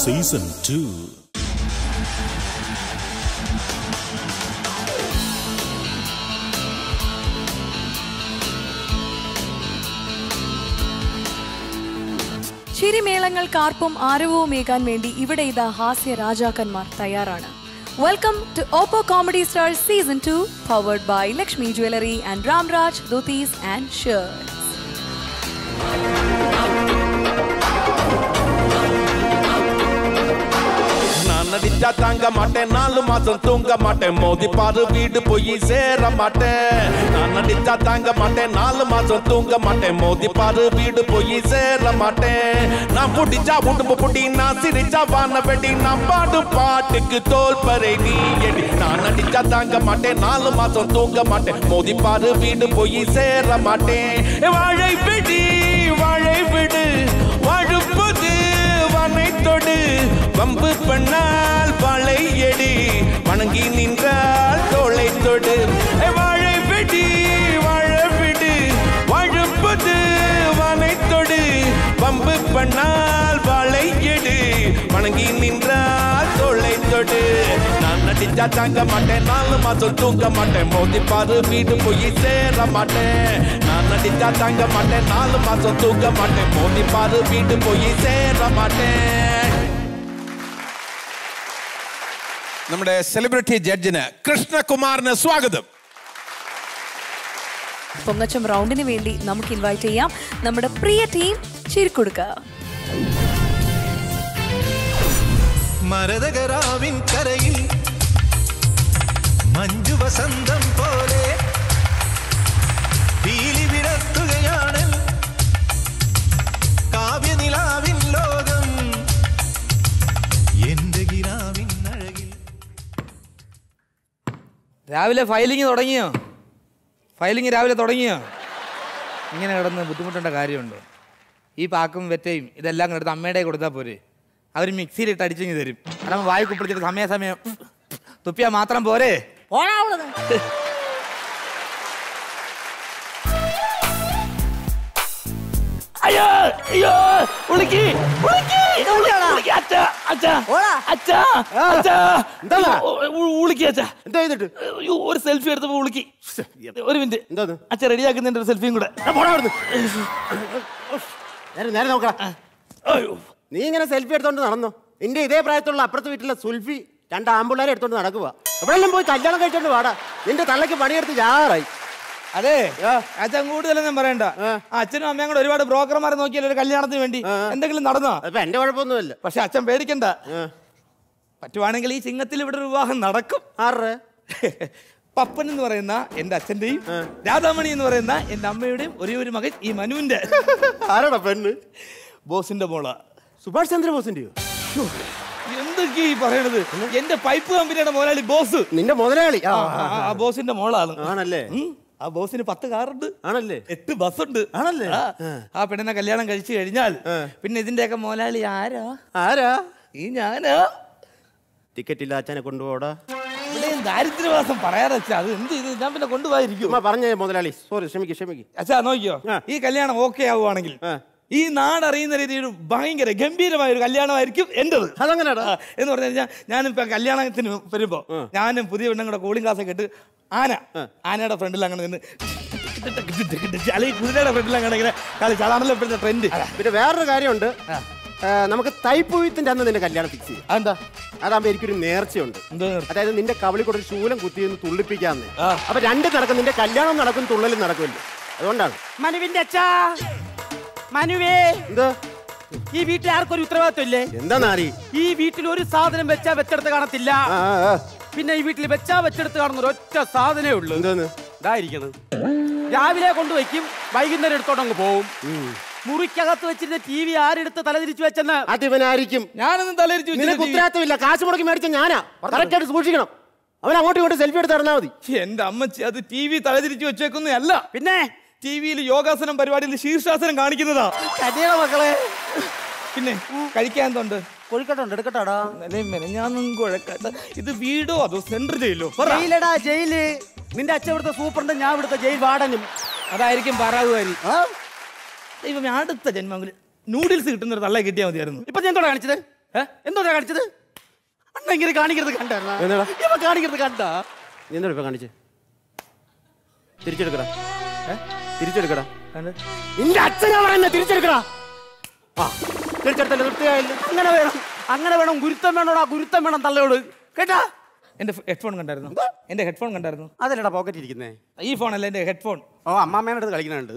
Season 2. ചിരിമേളങ്ങൾക്ക് ആർപ്പും ആരവവുമേകാൻ വേണ്ടി ഇവിടെ ഇതാ ഹാസ്യ രാജാക്കന്മാർ തയ്യാറാണ് welcome to Oppo comedy star season two powered by Lakshmi jewellery and Ramraj dhotis and shirts நான் நடிச்சா தாங்க மாட்டேன் நாலு மாசம் தூங்க மாட்டேன் மோதி பாரு வீடு போய் சேர மாட்டேன் நான் நடிச்சா தாங்க மாட்டேன் நாலு மாசம் தூங்க மாட்டேன் மோதி பாரு வீடு போய் சேர மாட்டேன் நான் புடிச்சா உடம்பு புடி நான் சிரிச்சா வான வெடி நான் பாடும் பாட்டுக்கு தோல் பறை நீ எடி நான் நடிச்சா தாங்க மாட்டேன் நாலு மாசம் தூங்க மாட்டேன் மோதி பாரு வீடு போய் சேர மாட்டேன் வாழை விடி வாழை விடு வாழுப்பது வனை தொடு வம்பு பண்ணால் பழையடி வணங்கி நின்றால் தோளை தொடு ஏ, வாழை விடி வாழ விடு வாழுப்பது வனை தொடு வம்பு பண்ணால் பழையடி வணங்கி நின்றால் தோளை தொடு நான் நடிச்சா தாங்க மாட்டேன் நாலு மாசம் தூங்க மாட்டேன் மோதி பாரு வீடு போய் சேர மாட்டேன் நான் நடிச்சா தாங்க மாட்டேன் நாலு மாசம் தூங்க மாட்டேன் மோதி பாரு வீடு போய் சேர மாட்டேன் നമ്മുടെ സെലിബ്രിറ്റി ജഡ്ജിന് കൃഷ്ണകുമാറിന് സ്വാഗതം പൊങ്ങച്ചം റൗണ്ടിന് വേണ്ടി നമുക്ക് ഇൻവൈറ്റ് ചെയ്യാം നമ്മുടെ പ്രിയ ടീം ചിരിക്കൊടുക്ക മരതകരാവിൻ കരയിൽ മഞ്ജു വസന്തം പോലെ പീലി വിടർത്തുകയാണ് കാവ്യനിലാവിൻ ലോകം എന്റെ ഗിരാവിൻ അഴകിൽ രാവിലെ ഫയലിങ് തുടങ്ങിയോ ഫയലിങ് രാവിലെ തുടങ്ങിയോ ഇങ്ങനെ കിടന്ന് ബുദ്ധിമുട്ടേണ്ട കാര്യമുണ്ടോ ഈ പാക്കും വെറ്റയും ഇതെല്ലാം കൂടെ എടുത്ത് അമ്മയുടെ കൊടുത്താൽ പോരെ അവർ മിക്സിയിലിട്ട് അടിച്ചിങ്ങ് തരും അതാകുമ്പോൾ വായി കുപ്പിടിച്ചിട്ട് സമയാസമയം തുപ്പിയാൽ മാത്രം പോരെ അയ്യോ അയ്യോ ഉളുക്കി ഉളുക്കി ഉളുക്കി അച്ഛാ അച്ഛാ അച്ഛാ അച്ഛാ ഉളുക്കി അച്ഛാ എന്താ ചെയ്തിട്ട് അയ്യോ, ഒരു സെൽഫി എടുത്തപ്പോ ഉളുക്കി ഒരു മിനിറ്റ് എന്താ അച്ഛൻ റെഡിയാക്കുന്നുണ്ട് ഒരു സെൽഫിയും കൂടെ പോടാ അവിടുന്ന്. നേരെ നേരെ നോക്കാം അയ്യോ നീ ഇങ്ങനെ സെൽഫി എടുത്തോണ്ട് നടന്നോ നിന്റെ ഇതേ പ്രായത്തിലുള്ള അപ്പുറത്തെ വീട്ടിലെ സുൽഫി രണ്ട് ആമ്പിള്ളേരെ എടുത്തോണ്ട് നടക്കുക എവിടെയെല്ലാം പോയി കല്യാണം കഴിച്ചോണ്ട് വാടാ നിന്റെ തള്ളക്ക് പണിയെടുത്ത് ജാറായി അതെ അച്ഛൻ കൂടുതലൊന്നും പറയണ്ട ആ, അച്ഛനും അമ്മയും കൂടെ ഒരുപാട് ബ്രോക്കർമാരെ നോക്കിയാൽ ഒരു കല്യാണത്തിന് വേണ്ടി എന്തെങ്കിലും നടന്നോ അതിപ്പോ എന്റെ കുഴപ്പമൊന്നുമല്ല പക്ഷെ അച്ഛൻ പേടിക്കണ്ട പറ്റുവാണെങ്കിൽ ഈ ചിങ്ങത്തിൽ ഇവിടെ ഒരു വിവാഹം നടക്കും ആറ് പപ്പൻ എന്ന് പറയുന്ന എന്റെ അച്ഛന്റെയും രാധാമണി എന്ന് പറയുന്ന എന്റെ അമ്മയുടെയും ഒരേ ഒരു മകൻ ഈ മനുവിന്റെ ആരാടാ പെണ്ണ് ബോസിന്റെ മോള സുഭാഷ് ചന്ദ്രബോസിന്റെയോ എന്തൊക്കെയാ ഈ പറയണത് എന്റെ പൈപ്പ് കമ്പനിയുടെ മുതലാളി ബോസ് നിന്റെ മുതലാളി ആ, ആ, ആ, ആ ബോസിന്റെ മോളാണ് ആണല്ലേ ഉം. ആ ബോസിന് പത്ത് കാറുണ്ട് ആണല്ലേ എട്ട് ബസ്സുണ്ട് ആണല്ലേ? ആ. ആ പെണ്ണിനെ കല്യാണം കഴിച്ചു കഴിഞ്ഞാൽ പിന്നെ ഇതിന്റെയൊക്കെ മുതലാളി ആരാ ആരാ ഈ ഞാനാ ടിക്കറ്റ് ഇല്ല അച്ഛനെ കൊണ്ടുപോടാ ഇവിടെ ദാരിദ്ര്യവാസം പറയാറച്ചാ അത് എന്ത് ചെയ്ത് ഞാൻ പിന്നെ കൊണ്ടുപോയിരിക്കും ചുമ്മാ പറഞ്ഞേ മുതലാളി സോറി ക്ഷമിക്ക് ക്ഷമിക്ക് അച്ഛാ നോക്കിയോ ആ. ഈ കല്യാണം ഓക്കെ ആവുകയാണെങ്കിൽ ആ. ഈ നാടറിയുന്ന രീതിയിൽ ഒരു ഭയങ്കര ഗംഭീരമായ ഒരു കല്യാണമായിരിക്കും എന്റേത് അതെങ്ങനെയാടാ ആ, എന്ന് പറഞ്ഞു കഴിഞ്ഞാൽ ഞാനിപ്പോ കല്യാണത്തിന് വരുമ്പോ ഞാനും പുതിയ പെണ്ണുങ്ങളുടെ കൂളിംഗ് ക്ലാസ് ഒക്കെ ഇട്ട് ആന ആനയുടെ ഫ്രണ്ടിൽ അങ്ങനെ നിന്ന് അല്ലെങ്കിൽ കുതിരയുടെ ഫ്രണ്ടിൽ അങ്ങനെ ഇങ്ങനെ കളിച്ച് അതാണല്ലോ ഇപ്പോഴത്തെ ട്രെൻഡ് പിന്നെ വേറൊരു കാര്യമുണ്ട് ആ, നമുക്ക് തൈപ്പൂയത്തിന്റെ അന്ന് നിന്റെ കല്യാണം ഫിക്സ് ചെയ്യും അതെന്താ അതാകുമ്പോ എനിക്കൊരു നേർച്ചയുണ്ട് എന്തോ നേർച്ച? അതായത് നിന്റെ കവളി കൂടെ ഒരു ശൂലം കുത്തിയെന്ന് തുള്ളിപ്പിക്കാന്ന് ആ. അപ്പൊ രണ്ടും നടക്കും നിന്റെ കല്യാണം നടക്കും തുള്ളലും നടക്കുമല്ലോ അതുകൊണ്ടാണ് മനുവിന്റെ അച്ഛാ മനുവേ എന്താ ഈ വീട്ടിൽ ആർക്കും ഒരു ഉത്തരവാദിത്വം ഇല്ലേ എന്താ നാരി ഈ വീട്ടിൽ ഒരു സാധനം വെച്ചാ വെച്ചെടുത്ത് കാണത്തില്ല ആ, ആ, ആ. പിന്നെ ഈ വീട്ടിൽ വെച്ചാ വെച്ചെടുത്ത് കാണുന്ന ഒരൊറ്റ സാധനമേ ഉള്ളൂ എന്തോന്ന് ഇതായിരിക്കണത് രാവിലെ കൊണ്ടുവയ്ക്കും വൈകുന്നേരം എടുത്തോണ്ട് അങ്ങ് പോവും മുറിക്കകത്ത് വെച്ചിരുന്ന ടി വി ആരെടുത്ത് തലതിരിച്ചു വെച്ചെന്ന് അതിവനായിരിക്കും ഞാനൊന്നും തലയിരിച്ചു നിനക്ക് ഉത്തരവാദിത്തമില്ല കാശ് മുടക്കി മേടിച്ച ഞാനാ കറക്റ്റ് ആയിട്ട് സൂക്ഷിക്കണം അവൻ അങ്ങോട്ടും ഇങ്ങോട്ടും സെൽഫി എടുത്ത് നടന്നാൽ മതി എന്റെ അമ്മച്ചി അത് ടി വി തലതിരിച്ചു വെച്ചേക്കുന്നതല്ല പിന്നെ ടി വിയിൽ യോഗാസനം പരിപാടിയിൽ ശീർഷാസനം കാണിക്കുന്നതാ കടിയുടെ മക്കളെ പിന്നെ കഴിക്കാൻ എന്തുണ്ട് കൊഴുക്കട്ടുണ്ട് എടുക്കട്ടാടാ മെനഞ്ഞാന്നും കുഴക്കട്ട ഇത് വീടോ അതോ സെന്റർ ജയിലോ പറ. ജയിലടാ ജയില് നിന്റെ അച്ഛൻ ഇവിടുത്തെ സൂപ്രണ്ട് ഞാൻ ഇവിടുത്തെ ജയിൽ വാർഡനും അതായിരിക്കും പാറാകുകാരി ദൈവമേ അടുത്ത ജന്മങ്ങളിൽ നൂഡിൽസ് കിട്ടുന്ന ഒരു തള്ള കിട്ടിയാൽ മതിയായിരുന്നു ഇപ്പൊ ഞാൻ എന്താ കാണിച്ചത് ഏ? എന്തോ ഞാൻ കാണിച്ചത് അണ്ണ ഇങ്ങനെ കാണിക്കരുത് കണ്ടാ എന്നടാ? ഇവ കാണിക്കരുത് കണ്ടാ നീ എന്താ ഇപ്പൊ കാണിച്ചേ തിരിച്ചെടുക്കടാ ഏ? തിരിച്ചെടുക്കടാ നിന്റെ അച്ഛനാ പറയുന്നത് തിരിച്ചെടുക്കടാ ആ തിരിച്ചെടുത്തല്ലേ തൃപ്തിയായില്ല അങ്ങനെ വേണം അങ്ങനെ വേണം ഗുരുത്തം വേണോടാ ഗുരുത്തം വേണം തള്ളയോട് കേട്ടാ എന്റെ ഹെഡ്ഫോൺ കണ്ടായിരുന്നു എന്റെ ഹെഡ്ഫോൺ കണ്ടായിരുന്നു അതല്ലടാ പോക്കറ്റ് ഇരിക്കുന്നേ ഈ ഫോൺ അല്ല എന്റെ ഹെഡ്ഫോൺ ഓ അമ്മാമ്മേനെ അടുത്ത് കളിക്കുന്നുണ്ട്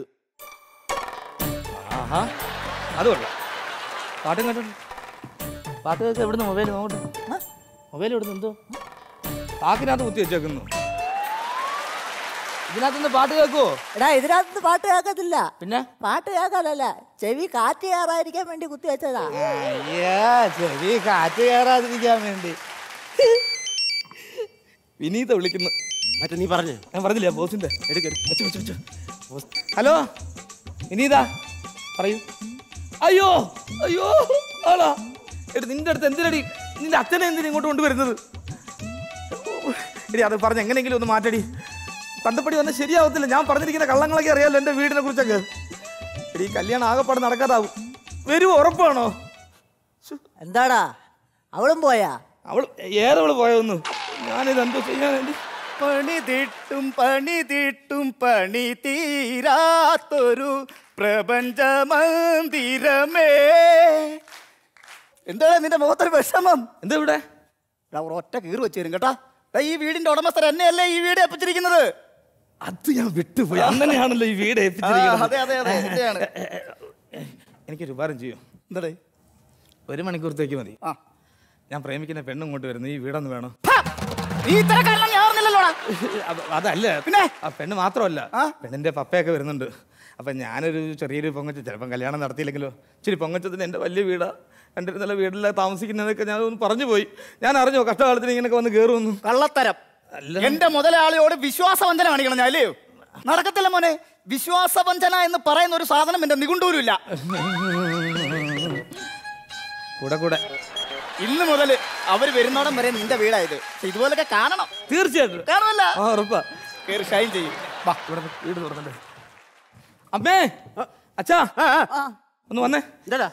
ആഹാ അത് കൊള്ളാം പാട്ടും കേട്ടോ പാട്ട് കേൾക്കാൻ എവിടുന്ന് മൊബൈൽ നോക്കട്ടെ മൊബൈൽ എവിടുന്ന് എന്തോ പാക്കിനകത്ത് കുത്തി വെച്ചേക്കുന്നു ഇതിനകത്തുനിന്ന് പാട്ട് കേൾക്കുവോ എടാ ഇതിനകത്ത് പാട്ട് കേൾക്കത്തില്ല പിന്നെ പാട്ട് കേൾക്കാനല്ല ചെവി കാറ്റ് കയറാതിരിക്കാൻ വേണ്ടി കുത്തി വെച്ചതാ അയ്യാ ചെവി കാറ്റ് കയറാതിരിക്കാൻ വേണ്ടി വിനീത വിളിക്കുന്നു മറ്റേ നീ പറഞ്ഞു ഞാൻ പറഞ്ഞില്ലേ ബോസിന്റെ എടുക്ക വെച്ചു, വെച്ചു, വെച്ചു. ബോസ്. ഹലോ വിനീത പറയൂ അയ്യോ അയ്യോ ആളാ എടി നിന്റെ അടുത്ത് എന്തിനടി നിന്റെ അച്ഛനെ എന്തിനാ ഇങ്ങോട്ട് കൊണ്ടുവരുന്നത് എടി അത് പറഞ്ഞ് എങ്ങനെയെങ്കിലും ഒന്ന് മാറ്റടി തന്തപ്പടി വന്നാൽ ശരിയാവത്തില്ല ഞാൻ പറഞ്ഞിരിക്കുന്ന കള്ളങ്ങളൊക്കെ അറിയാമല്ലോ എൻ്റെ വീടിനെ കുറിച്ചൊക്കെ എടി ഈ കല്യാണം ആകെപ്പാടെ നടക്കാതാവും വരുമോ ഉറപ്പാണോ എന്താടാ അവളും പോയാ അവൾ ഏതവള് പോയൊന്നു ഞാനിത് എന്തോ ചെയ്യാൻ വേണ്ടി പണി തീട്ടും പണി തീട്ടും പണി തീരാത്തൊരു പ്രപഞ്ച മന്ദിരമേ എന്താണ് നിന്റെ മുഖത്തൊരു വിഷമം എന്താ ഇവിടെ എടാ, ഒരു ഒറ്റ കീറ് വെച്ച് തരും കേട്ടാ എടാ, ഈ വീടിന്റെ ഉടമസ്ഥർ എന്നെയല്ലേ ഈ വീട് ഏൽപ്പിച്ചിരിക്കുന്നത് അത് ഞാൻ വിട്ടുപോയി അങ്ങനെയാണല്ലോ ഈ വീട് ഏൽപ്പിച്ചിരിക്കുന്നത്. അതെ അതെ അതെ എന്റെയാണ്. എനിക്കൊരു ഉപകാരം ചെയ്യൂ എന്താടേ ഒരു മണിക്കൂറത്തേക്ക് മതി ആ. ഞാൻ പ്രേമിക്കുന്ന പെണ്ണും ഇങ്ങോട്ട് വരുന്നു ഈ വീടൊന്ന് വേണം നീ ഇത്തരക്കാരനാ ഞാൻ അറിഞ്ഞില്ലല്ലോടാ അത് അതല്ല പിന്നെ? ആ പെണ്ണ് മാത്രമല്ല ആ? പെണ്ണിന്റെ പപ്പയൊക്കെ വരുന്നുണ്ട് അപ്പൊ ഞാനൊരു ചെറിയൊരു പൊങ്ങച്ച ചിലപ്പം കല്യാണം നടത്തിയില്ലെങ്കിലോ ഇച്ചിരി പൊങ്ങച്ചത്തിന് എൻ്റെ വലിയ വീടാ രണ്ട് നില വീട്ടിൽ താമസിക്കുന്നതൊക്കെ ഞാൻ ഒന്ന് പറഞ്ഞു പോയി ഞാൻ അറിഞ്ഞോ കഷ്ടകാലത്തിന് ഇങ്ങനെയൊക്കെ വന്ന് കയറുമെന്നു കള്ളത്തരം അല്ല. എന്റെ മുതലാളിയോട് വിശ്വാസവഞ്ചന കാണിക്കണം ഞാൻ അല്ലയോ നടക്കത്തില്ല മോനെ വിശ്വാസവഞ്ചന എന്ന് പറയുന്ന ഒരു സാധനം എന്റെ നികുണ്ടൂരില്ല കൂടെ കൂടെ ഇന്ന് മുതൽ അവർ വരുന്നോടം വരെ നിന്റെ വീടായത് പക്ഷെ ഇതുപോലൊക്കെ കാണണം തീർച്ചയായിട്ടും കാണുമല്ല ആ ഉറപ്പാ കയറി ഷൈൻ ചെയ്യും വാ ഇവിടെ നിന്ന് വീട് തുറന്നിട്ട് അമ്മേ അച്ഛാ ഒന്ന് വന്നേ എന്താടാ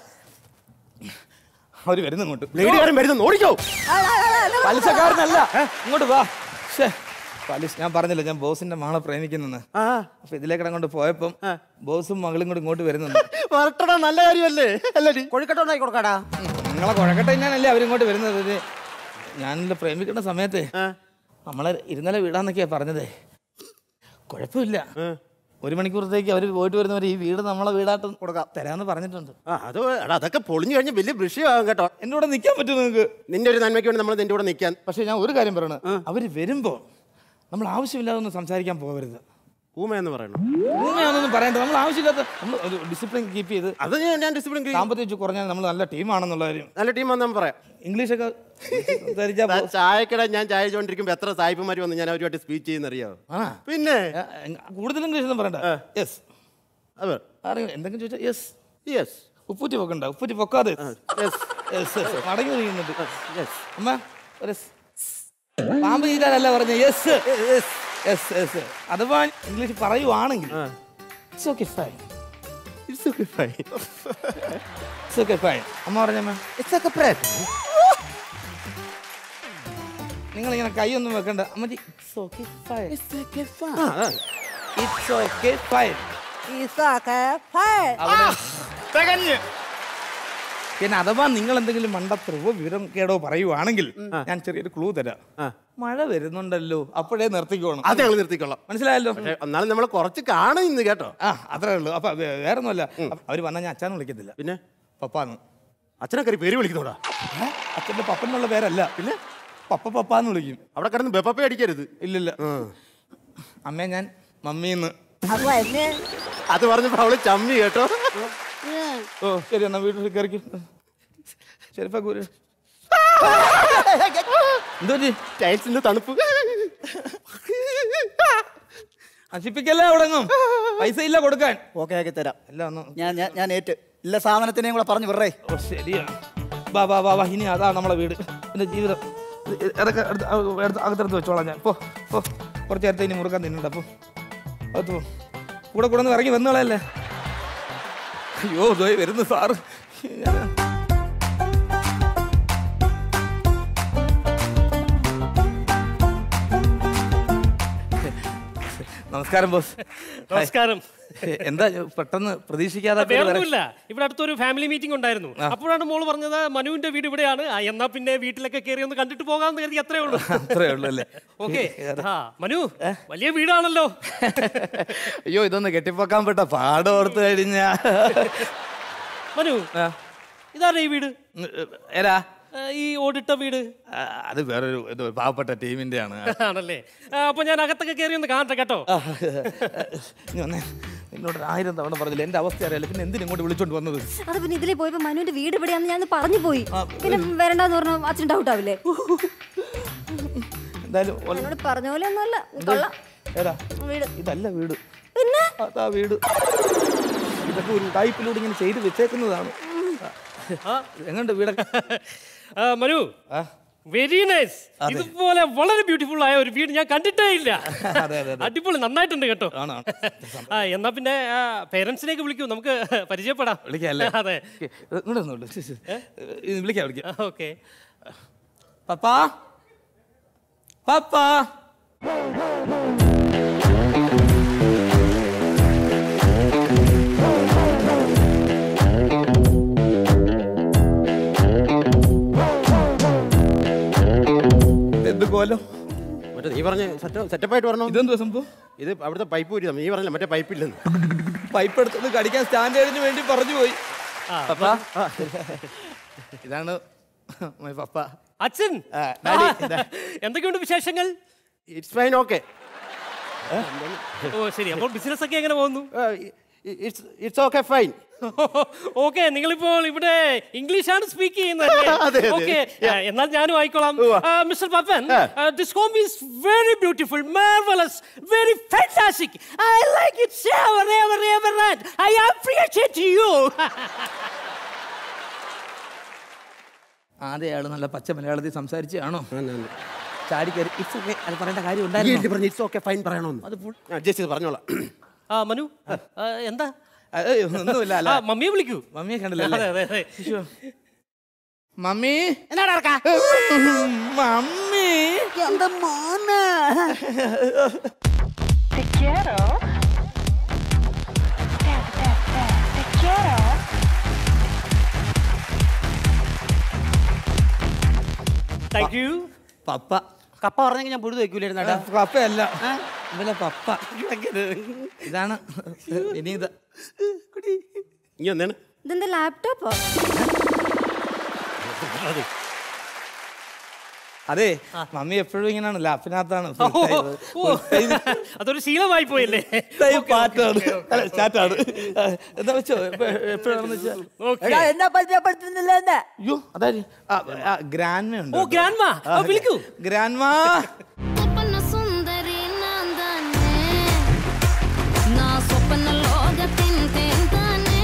അവര് വരുന്നു ഇങ്ങോട്ട് ലേഡിക്കാരൻ വരുന്നു ഓടിക്കോ പലിശക്കാരനല്ല ഇങ്ങോട്ട് വാ ശ്ശേ, പലിശ ഞാൻ പറഞ്ഞില്ല ഞാൻ ബോസിന്റെ മകളെ പ്രേമിക്കുന്നെന്ന് ആ അപ്പൊ ഇതിലേക്കിടെ കൊണ്ട് പോയപ്പം ബോസും മകളും കൂടി ഇങ്ങോട്ട് വരുന്നുണ്ട് വരട്ടടാ നല്ല കാര്യമല്ലേ അല്ലേ കൊഴുക്കട്ട ഉണ്ടാക്കി കൊടുക്കാടാ നിങ്ങളെ കുഴക്കട്ടെ തന്നെയാണല്ലേ അവരിങ്ങോട്ട് വരുന്നത് ഇത് ഞാനല്ല പ്രേമിക്കുന്ന സമയത്ത് നമ്മളെ ഇരുന്നലെ വീടാന്നൊക്കെയാ പറഞ്ഞതേ കുഴപ്പമില്ല ഒരു മണിക്കൂറത്തേക്ക് അവർ പോയിട്ട് വരുന്നവരെ ഈ വീട് നമ്മളെ വീടായിട്ട് കൊടുക്കാം തരാമെന്ന് പറഞ്ഞിട്ടുണ്ട് ആ അത് എടാ അതൊക്കെ പൊളിഞ്ഞു കഴിഞ്ഞ് വലിയ വിഷയമാകും കേട്ടോ എൻ്റെ കൂടെ നിൽക്കാൻ പറ്റുമോ നിങ്ങൾക്ക് നിന്റെ ഒരു നന്മയ്ക്ക് വേണ്ടി നമ്മൾ നിന്റെ കൂടെ നിൽക്കാൻ പക്ഷേ ഞാൻ ഒരു കാര്യം പറയണം അവർ വരുമ്പോൾ നമ്മൾ ആവശ്യമില്ലാതെ ഒന്നും സംസാരിക്കാൻ പോകരുത് ഊമ എന്ന് പറയണം ഊമയാണെന്നൊന്നും പറയണ്ട നമ്മൾ ആവശ്യമില്ലാത്ത നമ്മൾ ഒരു ഡിസിപ്ലിൻ കീപ്പ് ചെയ്ത് അത് ഞാൻ ഞാൻ ഡിസിപ്ലിൻ സാമ്പത്തികം വെച്ച് കുറഞ്ഞാൽ നമ്മൾ നല്ല ടീമാണെന്നുള്ള കാര്യം നല്ല ടീം വന്നാൽ പറയാം ഇംഗ്ലീഷൊക്കെ സംസാരിച്ചാൽ ആ ചായക്കട ഞാൻ ചായ ചോണ്ടിരിക്കുമ്പോ എത്ര സായിപ്പന്മാർ വന്ന് ഞാൻ അവരുമായിട്ട് സ്പീച്ച് ചെയ്യുന്നറിയാവോ ആ പിന്നെ കൂടുതൽ ഇംഗ്ലീഷ് ഒന്നും പറയണ്ട യെസ് അതെ ആരെങ്കിലും എന്തെങ്കിലും ചോദിച്ചാൽ യെസ് യെസ് ഉപ്പൂറ്റി പൊക്കണ്ട ഉപ്പൂറ്റി പൊക്കാതെ യെസ് Yes, yes. മടങ്ങി ഒതുങ്ങുന്നുണ്ട് യെസ് അമ്മ ഒരു സ്. പാമ്പ് ചെയ്താലല്ല പറഞ്ഞ യെസ് യെസ് യെസ് അഥവാ ഇംഗ്ലീഷ് പറയുവാണെങ്കിൽ it's okay fine it's okay fine it's okay fine അമ്മ പറഞ്ഞമ്മ ഇറ്റ്സ് ഓക്കെ പ്രേ നിങ്ങൾ ഇങ്ങനെ കൈയൊന്നും വെക്കണ്ട അമ്മച്ചി it's okay fine it's okay fine is okay fine. തികഞ്ഞ് പിന്നെ അഥവാ നിങ്ങൾ എന്തെങ്കിലും മണ്ടത്തരവോ വിവരം കേടോ പറയുവാണെങ്കിൽ ഞാൻ ചെറിയൊരു ക്ലൂ തരാം മഴ വരുന്നുണ്ടല്ലോ അപ്പോഴേ നിർത്തിക്കോണം അത് ഞങ്ങൾ നിർത്തിക്കൊള്ളാം മനസ്സിലായല്ലോ പക്ഷെ എന്നാലും നമ്മൾ കുറച്ച് കാണും ഇന്ന് കേട്ടോ ആ അത്രേ ഉള്ളൂ അപ്പൊ വേ- വേറൊന്നുമല്ല അവര് വന്നാൽ ഞാൻ അച്ഛനെ വിളിക്കത്തില്ല പിന്നെ പപ്പാന്ന് അച്ഛനെ കയറി പേര് വിളിക്കുന്നോടാ ഏ? അച്ഛന്റെ പപ്പനുള്ള പേരല്ല പിന്നെ പപ്പ പപ്പാന്ന് വിളിക്കും അവിടെ കിടന്ന് ബെപ്പപ്പ അടിക്കരുത് ഇല്ലില്ല അമ്മേ ഞാൻ മമ്മീന്ന് അപ്പൊ എന്നെ അത് പറഞ്ഞപ്പോ അവള് ചമ്മി കേട്ടോ ഓ ശരി എന്നാ വീട്ടിൽ കയറിക്കും ശരിപ്പാ കൂര് എന്തോ ടൈൽസിന്റെ തണുപ്പ് നശിപ്പിക്കല്ലേ തുടങ്ങും പൈസ ഇല്ല കൊടുക്കാൻ ഓക്കെ ആക്കി തരാം എല്ലാം ഒന്ന് ഞാൻ ഞാൻ ഞാൻ ഏറ്റ് ഇല്ല സാധനത്തിനെയും കൂടെ പറഞ്ഞു വിടറേ ഓ ശരിയാ വാ വാ വാ വാ ഇനി അതാ നമ്മളെ വീട് എൻ്റെ ജീവിതം ഇത് ഇതൊക്കെ എടുത്ത് അ- എടുത്ത് അകത്തെടുത്ത് വെച്ചോളാം ഞാൻ പോ പോ കുറച്ച് നേരത്തെ ഇനി മുറുക്കാൻ തിന്നണ്ട പോ അകത്ത് പോ കൂടെ കൂടെ ഒന്ന് ഇറങ്ങി വന്നോളല്ലേ അയ്യോ ദോയ് വരുന്നു സാറ് ഞാൻ- നമസ്കാരം ബോസ് നമസ്കാരം എന്താ പെട്ടെന്ന് പ്രതീക്ഷിക്കാതെ വേറെ ഒന്നുമില്ല ഇവിടെ അടുത്തൊരു ഫാമിലി മീറ്റിംഗ് ഉണ്ടായിരുന്നു അപ്പോഴാണ് മോള് പറഞ്ഞത് മനുവിന്റെ വീട് ഇവിടെയാണ് ആ, എന്നാ പിന്നെ വീട്ടിലൊക്കെ കയറി ഒന്ന് കണ്ടിട്ട് പോകാമെന്ന് കരുതി അത്രേ ഉള്ളൂ അത്രേ ഉള്ളൂ അല്ലേ ഓക്കെ ആ മനു വലിയ വീടാണല്ലോ അയ്യോ ഇതൊന്ന് കെട്ടിപ്പൊക്കാൻ പെട്ട പാട് ഓർത്ത് കഴിഞ്ഞാ മനു ഇതാരുടെ ഈ വീട് ഏരാ ആ, ഈ ഓടിട്ട വീട് ആ, അത് വേറൊരു ഇത് പാവപ്പെട്ട ടീമിന്റെ ആണ് ആണല്ലേ ആ, അപ്പൊ ഞാൻ അകത്തൊക്കെ കയറി ഒന്ന് കാണട്ടെ കേട്ടോ നീ വന്നേ. നിന്നോട് ഒരു ആയിരം തവണ പറഞ്ഞില്ല എന്റെ അവസ്ഥ അറിയാലോ പിന്നെ എന്തിനും ഇങ്ങോട്ട് വിളിച്ചോണ്ട് വന്നത് അത് പിന്നെ ഇതിലേ പോയപ്പോ മനുവിന്റെ വീട് എവിടെയാന്ന് ഞാൻ പറഞ്ഞു പോയി പിന്നെ വരണ്ടെന്ന് പറഞ്ഞു അച്ഛൻ ഡൗട്ട് ആവില്ലേ എന്തായാലും ഒല- എന്നോട് പറഞ്ഞ പോലെ ഒന്നുമല്ല കൊള്ളാം ഏതാ വീട് ഇതല്ല വീട് പിന്നെ അതാ വീട് ഇതൊക്കെ ഒരു ടൈപ്പിലൂടെ ഇങ്ങനെ ചെയ്ത് വെച്ചേക്കുന്നതാണ് ആ, എങ്ങോട്ട് വീടൊക്കെ ആ, മനു വെരി നൈസ് ഇതുപോലെ വളരെ ബ്യൂട്ടിഫുൾ ആയ ഒരു വീട് ഞാൻ കണ്ടിട്ടേ ഇല്ല അതെ, അതെ, അതെ. അടിപൊളി നന്നായിട്ടുണ്ട് കേട്ടോ ആണ്, ആണ്. ആ എന്നാ പിന്നെ പേരൻസിനേക്ക് വിളിക്കൂ നമുക്ക് പരിചയപ്പെടാം വിളിക്കാം അല്ലേ അതെ ഇങ്ങോട്ട് വന്നോളൂ. ശ്ശ്, ശ്ശ്. ഇത് വിളിക്കാം വിളിക്കാം ഓക്കെ പപ്പാ പപ്പാ എന്ത് കോലം മറ്റേ നീ പറഞ്ഞ സെറ്റപ്പായിട്ട് പറഞ്ഞോ ഇതെന്തുവാ സംഭവം ഇത് അവിടുത്തെ പൈപ്പ് ഊരി നീ പറഞ്ഞില്ല മറ്റേ പൈപ്പില്ലെന്ന് പൈപ്പ് എടുത്തത് കടിക്കാൻ സ്റ്റാൻഡേർഡിന് വേണ്ടി പറഞ്ഞു പോയി പപ്പ ഇതാണ് my പപ്പ അച്ഛൻ ആ, ഡാഡി, ഇതാ. എന്തൊക്കെയുണ്ട് വിശേഷങ്ങൾ ഇറ്റ്സ് ഫൈൻ ഓക്കെ ഓ ശരി അപ്പോൾ ബിസിനസ് ഒക്കെ എങ്ങനെ പോകുന്നു it's it's okay fine okay നിങ്ങളിപ്പോൾ ഇവിടെ ഇംഗ്ലീഷാണ് സ്പീക്ക് അതെ, ചെയ്യുന്നത് അതെ. ഓക്കെ എന്നാൽ ഞാനും ആയിക്കോളാം mister Pappan this home is very beautiful marvellous very fantastic I like it ever ever ever I appreciate you ആദ്യ ആള് നല്ല പച്ച മലയാളത്തിൽ സംസാരിച്ചാണോ ചാടി കയറി ഇറ്റ്സ് ഓക്കെ അത് പറയേണ്ട കാര്യം ഉണ്ടായിരുന്നു പറഞ്ഞു ഇറ്റ്സ് ഓക്കെ ഫൈൻ പറയണമെന്ന് അത് അഡ്ജസ്റ്റ് ചെയ്ത് പറഞ്ഞോളാം ആ മനു ആ, എന്താ ഏയ്, ഒന്നുമില്ല അല്ല ആ മമ്മിയെ വിളിക്കൂ മമ്മിയെ കണ്ടില്ല അതെ അതെ അതെ അയ്യോ. മമ്മി മമ്മി എന്റെ മോനെ താങ്ക് യു പപ്പ കപ്പ പറഞ്ഞെങ്കിൽ ഞാൻ പുഴുത് വെക്കൂലായിരുന്നു ഏട്ടാ. പപ്പയല്ല ഇവലെ പപ്പ ഇതാണ് ഇനി ഇത് ഇനി ഒന്നാണ് ഇതെന്താ ലാപ്ടോപ്പോ അതെ മമ്മി എപ്പോഴും ഇങ്ങനെയാണ് ലാപ്പിനകത്താണ് ഓ, അതൊരു ശീലമായി പോയല്ലേ പാട്ടാണ് അല്ല, ചാറ്റാണ് ആ, എന്താ വെച്ചോ എപ്പോഴാണെന്ന് വെച്ചാൽ ഓക്കെ എടാ എന്നെ പരിചയപ്പെടുത്തുന്നില്ല എന്നെ അയ്യോ അതായത് ഗ്രാൻഡ് ഉണ്ട് ഓ ഗ്രാൻഡ് വിളിക്കൂ ഗ്രാൻഡ് സ്വപ്ന സുന്ദരി ഞാൻ തന്നെ నా స్వప్న లోగతిన్ తేంతానే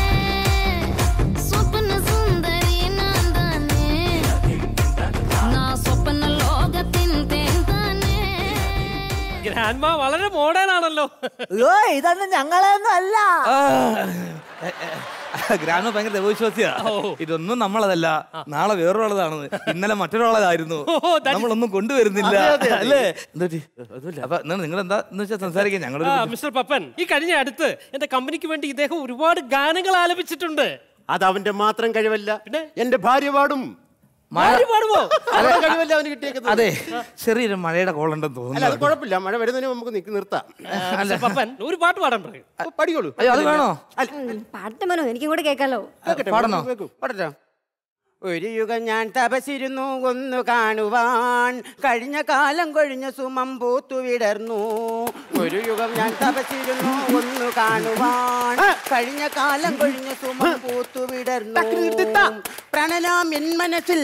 స్వప్న సుందరి నందనే నా స్వప్న లోగతిన్ తేంతానే ഗ്രാൻഡ് വളരെ മോഡേൺ ആണല്ലോ അയ്യോ ഇതൊന്നും ഞങ്ങളൊന്നും അല്ല ഗ്രാൻഡ് ഭയങ്കര ദൈവവിശ്വാസിയാ ഇതൊന്നും നമ്മളതല്ല നാളെ വേറൊരാളതാണ് ഇന്നലെ മറ്റൊരാളായിരുന്നു ഓ, that is- നമ്മളൊന്നും കൊണ്ടുവരുന്നില്ല അല്ലേ എന്തുപറ്റി അപ്പൊ നിങ്ങൾ എന്താ എന്ന് വെച്ചാൽ സംസാരിക്കാൻ ഞങ്ങൾ ആ മിസ്റ്റർ പപ്പൻ ഈ കഴിഞ്ഞ അടുത്ത് എന്റെ കമ്പനിക്ക് വേണ്ടി ഇദ്ദേഹം ഒരുപാട് ഗാനങ്ങൾ ആലപിച്ചിട്ടുണ്ട് അത് അവന്റെ മാത്രം കഴിവല്ല പിന്നെ? എന്റെ ഭാര്യ പാടും ഭാര്യ പാടുമോ അവരുടെ കഴിവല്ല അവന് കിട്ടിയേക്കുന്നത് അതെ ചെറിയൊരു മഴയുടെ കോളുണ്ടെന്ന് അല്ല അത് തോന്നുന്നു കുഴപ്പമില്ല മഴ വരുന്നതിന് നമുക്ക് നിക്ക് നിർത്താം മിസ്റ്റർ പപ്പൻ ഒരു പാട്ട് പാടാൻ പറയും അപ്പൊ പഠിക്കോളൂ അയ്യോ അത് വേണോ പാട്ട് മനോ എനിക്കും കൂടെ കേൾക്കാലോ പാടണോ? പാടട്ടോ ഒരു യുഗം ഞാൻ തപസിരുന്നു ഒന്നു കാണുവാൻ കഴിഞ്ഞ കാലം കൊഴിഞ്ഞ സുമം പൂത്തു വിടർന്നു ഒരു യുഗം ഞാൻ തപസിരുന്നു ഒന്നു കാണുവാൻ കഴിഞ്ഞ കാലം കൊഴിഞ്ഞ സുമം പൂത്തു വിടർന്നു പ്രണലാം എൻ മനസ്സിൽ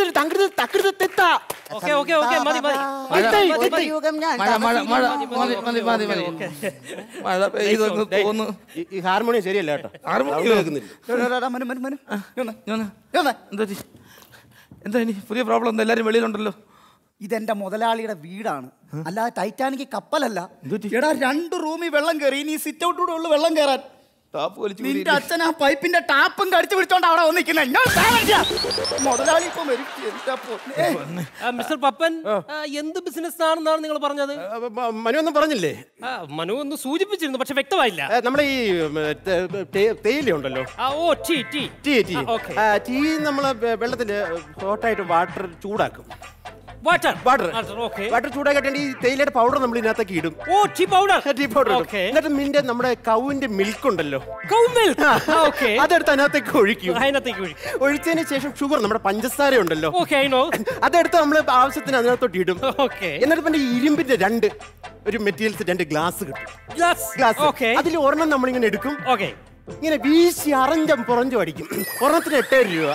ഓക്കെ ഓക്കെ ഓക്കെ മതി മതി ഒരു യുഗം ഞാൻ മഴ മഴ മഴ തപസ്സിരുന്നു മതി മതി മതി മതി മഴ പെയ്തൊന്ന് തോന്നു ഈ- ഈ ഹാർമോണിയം ശരിയല്ല കേട്ടോ ഹാർമോണിയം കേൾക്കുന്നില്ല മനു മനു മനു എന്താ എന്താ ഇനി പുതിയ പ്രോബ്ലം എന്താ എല്ലാരും വെളിയിലുണ്ടല്ലോ ഇതെന്റെ മുതലാളിയുടെ വീടാണ് അല്ലാതെ ടൈറ്റാനിക് കപ്പലല്ല എടാ രണ്ട് റൂമിൽ വെള്ളം കയറി ഇനി സിറ്റ് ഔട്ടിലൂടെ ഉള്ളു വെള്ളം കയറാൻ ടാപ്പ് വലിച്ചു നിന്റെ അച്ഛൻ ആ പൈപ്പിന്റെ ടാപ്പും കടിച്ചു പിടിച്ചോണ്ട് അവിടെ വന്നിരിക്കുന്നത് എന്നോട് താ മനുഷ്യ. മുതലാളി ഇപ്പൊ വരും എന്താ പൊന്നേ. മിസ്റ്റർ പപ്പൻ ആ, എന്ത് ബിസിനസ് ആണെന്നാണ് നിങ്ങൾ പറഞ്ഞത് മനു ഒന്നും പറഞ്ഞില്ലേ ആ, മനു ഒന്ന് സൂചിപ്പിച്ചിരുന്നു പക്ഷെ വ്യക്തമായില്ല ഏ, നമ്മുടെ ഈ ഉം, തെ- തേ- തേയില ഉണ്ടല്ലോ ആ, oh tea tea tea tea ആ, okay. ആ, ടീ നമ്മൾ വെള്ളത്തില് ഹോട്ടായിട്ട് വാട്ടർ ചൂടാക്കും വാട്ടർ വാട്ടർ ഓക്കെ വാട്ടർ ചൂടാക്കിയിട്ട് ഈ തേയിലയുടെ പൗഡർ നമ്മൾ ഇതിനകത്തേക്ക് ഇടും oh tea powder tea powder Okay. എന്നിട്ട് നിന്റെ നമ്മുടെ കൗവിന്റെ മിൽക്ക് ഉണ്ടല്ലോ Cow milk. ആ, okay. അതെടുത്ത് അതിനകത്തേക്ക് ഒഴിക്കും അതിനകത്തേക്ക് ഒഴിക്കും. ഒഴിച്ചതിന് ശേഷം ഷുഗർ നമ്മുടെ പഞ്ചസാര ഉണ്ടല്ലോ ഓക്കെ ഐ നോ അതെടുത്ത് നമ്മൾ ആവശ്യത്തിന് അതിനകത്തോട്ട് ഇടും ഓക്കെ എന്നിട്ട് പിന്നെ ഈ ഇരുമ്പിന്റെ രണ്ട് ഒരു മെറ്റീരിയൽസ് രണ്ട് ഗ്ലാസ് കിട്ടും ഗ്ലാസ് ഗ്ലാസ് ഓക്കെ അതിൽ ഒരെണ്ണം നമ്മളിങ്ങനെ എടുക്കും ഓക്കെ ഇങ്ങനെ വീശി അറഞ്ചം പുറഞ്ചും അടിക്കും ഒരെണ്ണത്തിന് എട്ടായിരം രൂപ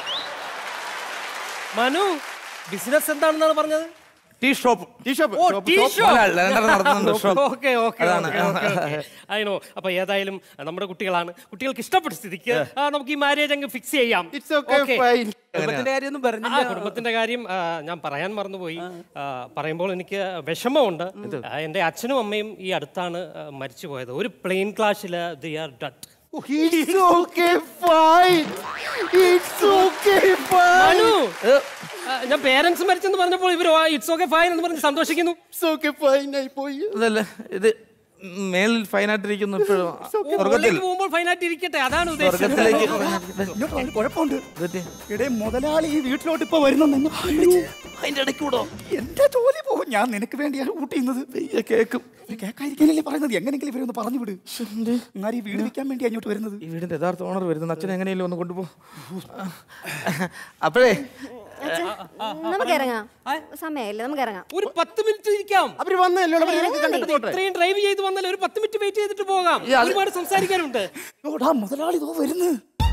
മനു ബിസിനസ് എന്താണെന്നാണ് പറഞ്ഞത് tea shop tea shop oh tea shop ലണ്ടനിൽ നടത്തുന്നുണ്ട് ഷോപ്പ് ഓക്കെ ഓക്കെ അതാണ്. അയിനോ അപ്പൊ ഏതായാലും നമ്മുടെ കുട്ടികളാണ് കുട്ടികൾക്ക് ഇഷ്ടപ്പെട്ട സ്ഥിതിക്ക് ആ, നമുക്ക് ഈ മാരേജ് അങ്ങ് ഫിക്സ് ചെയ്യാം ഇറ്റ്സ് ഓക്കെ Okay. ഫൈൻ കുടുംബത്തിന്റെ കാര്യമൊന്നും ആ പറഞ്ഞില്ല കുടുംബത്തിന്റെ കാര്യം ആ, ഞാൻ പറയാൻ മറന്നുപോയി ആ, പറയുമ്പോൾ എനിക്ക് വിഷമമുണ്ട് ആ, എന്റെ അച്ഛനും അമ്മയും ഈ അടുത്താണ് ആ, മരിച്ചുപോയത് ഒരു പ്ലെയിൻ ക്ലാഷിൽ ദി ആർ ഡട്ട് it's okay fine it's okay fine Manu ആ, ഞാൻ പേരൻസ് മരിച്ചെന്ന് പറഞ്ഞപ്പോൾ ഇവർ ഇറ്റ്സ് ഓക്കെ ഫൈൻ എന്ന് പറഞ്ഞ് സന്തോഷിക്കുന്നു ഇറ്റ്സ് ഓക്കെ ഫൈൻ ആയി പോയി അതല്ല ഇത് മേളിൽ ഫൈനായിട്ടിരിക്കുന്നു ഇപ്പോഴും സ്വർഗത്തിൽ മുകളിലേക്ക് പോകുമ്പോൾ ഫൈനായിട്ട് ഇരിക്കട്ടെ അതാണ് ഉദ്ദേശിച്ചത് സ്വർഗത്തിലേക്ക് ഇങ്ങോട്ട് വാ, ഒരു കുഴപ്പമുണ്ട് ഇതെത്തി. ഇടേ മുതലാളി ഈ വീട്ടിലോട്ട് ഇപ്പൊ വരുന്നു അതിന്റെ ഇടയ്ക്ക് കൂടോ എന്റെ ജോലി പോകും ഞാൻ നിനക്ക് വേണ്ടിയാണ് കൂട്ടിയുന്നത് കേക്കും കേക്കായിരിക്കാനല്ലേ പറയുന്നത് എങ്ങനെങ്കിലും ഇവരെ ഒന്ന് പറഞ്ഞു വിട് എന്നാലും ഈ വീട് വിൽക്കാൻ വേണ്ടി അങ്ങോട്ട് വരുന്നത് ഈ വീടിന്റെ യഥാർത്ഥ ഓണർ വരുന്നത് അച്ഛൻ എങ്ങനെയല്ലോ ഒന്ന് കൊണ്ടുപോ അപ്പോഴേ നമുക്ക് ഇറങ്ങാം സമയമില്ല നമുക്ക് ഇറങ്ങാം ഒരു പത്ത് മിനിറ്റ് ഇരിക്കാം അവര് വന്നല്ലോ അവര് ഇറങ്ങാൻ കണ്ടിട്ട് പോട്ടെ ഇത്രയും ഡ്രൈവ് ചെയ്ത് വന്നാൽ ഒരു പത്ത് മിനിറ്റ് വെയിറ്റ് ചെയ്തിട്ട് പോകാം ഈ അത് ഒരുപാട് സംസാരിക്കാനുണ്ട് ഓടാ മുതലാളി ഇതോ വരുന്നു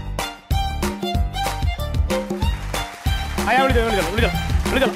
അയാൾ വിളിച്ചോ വിളിച്ചോ വിളിച്ചോ വിളിച്ചോ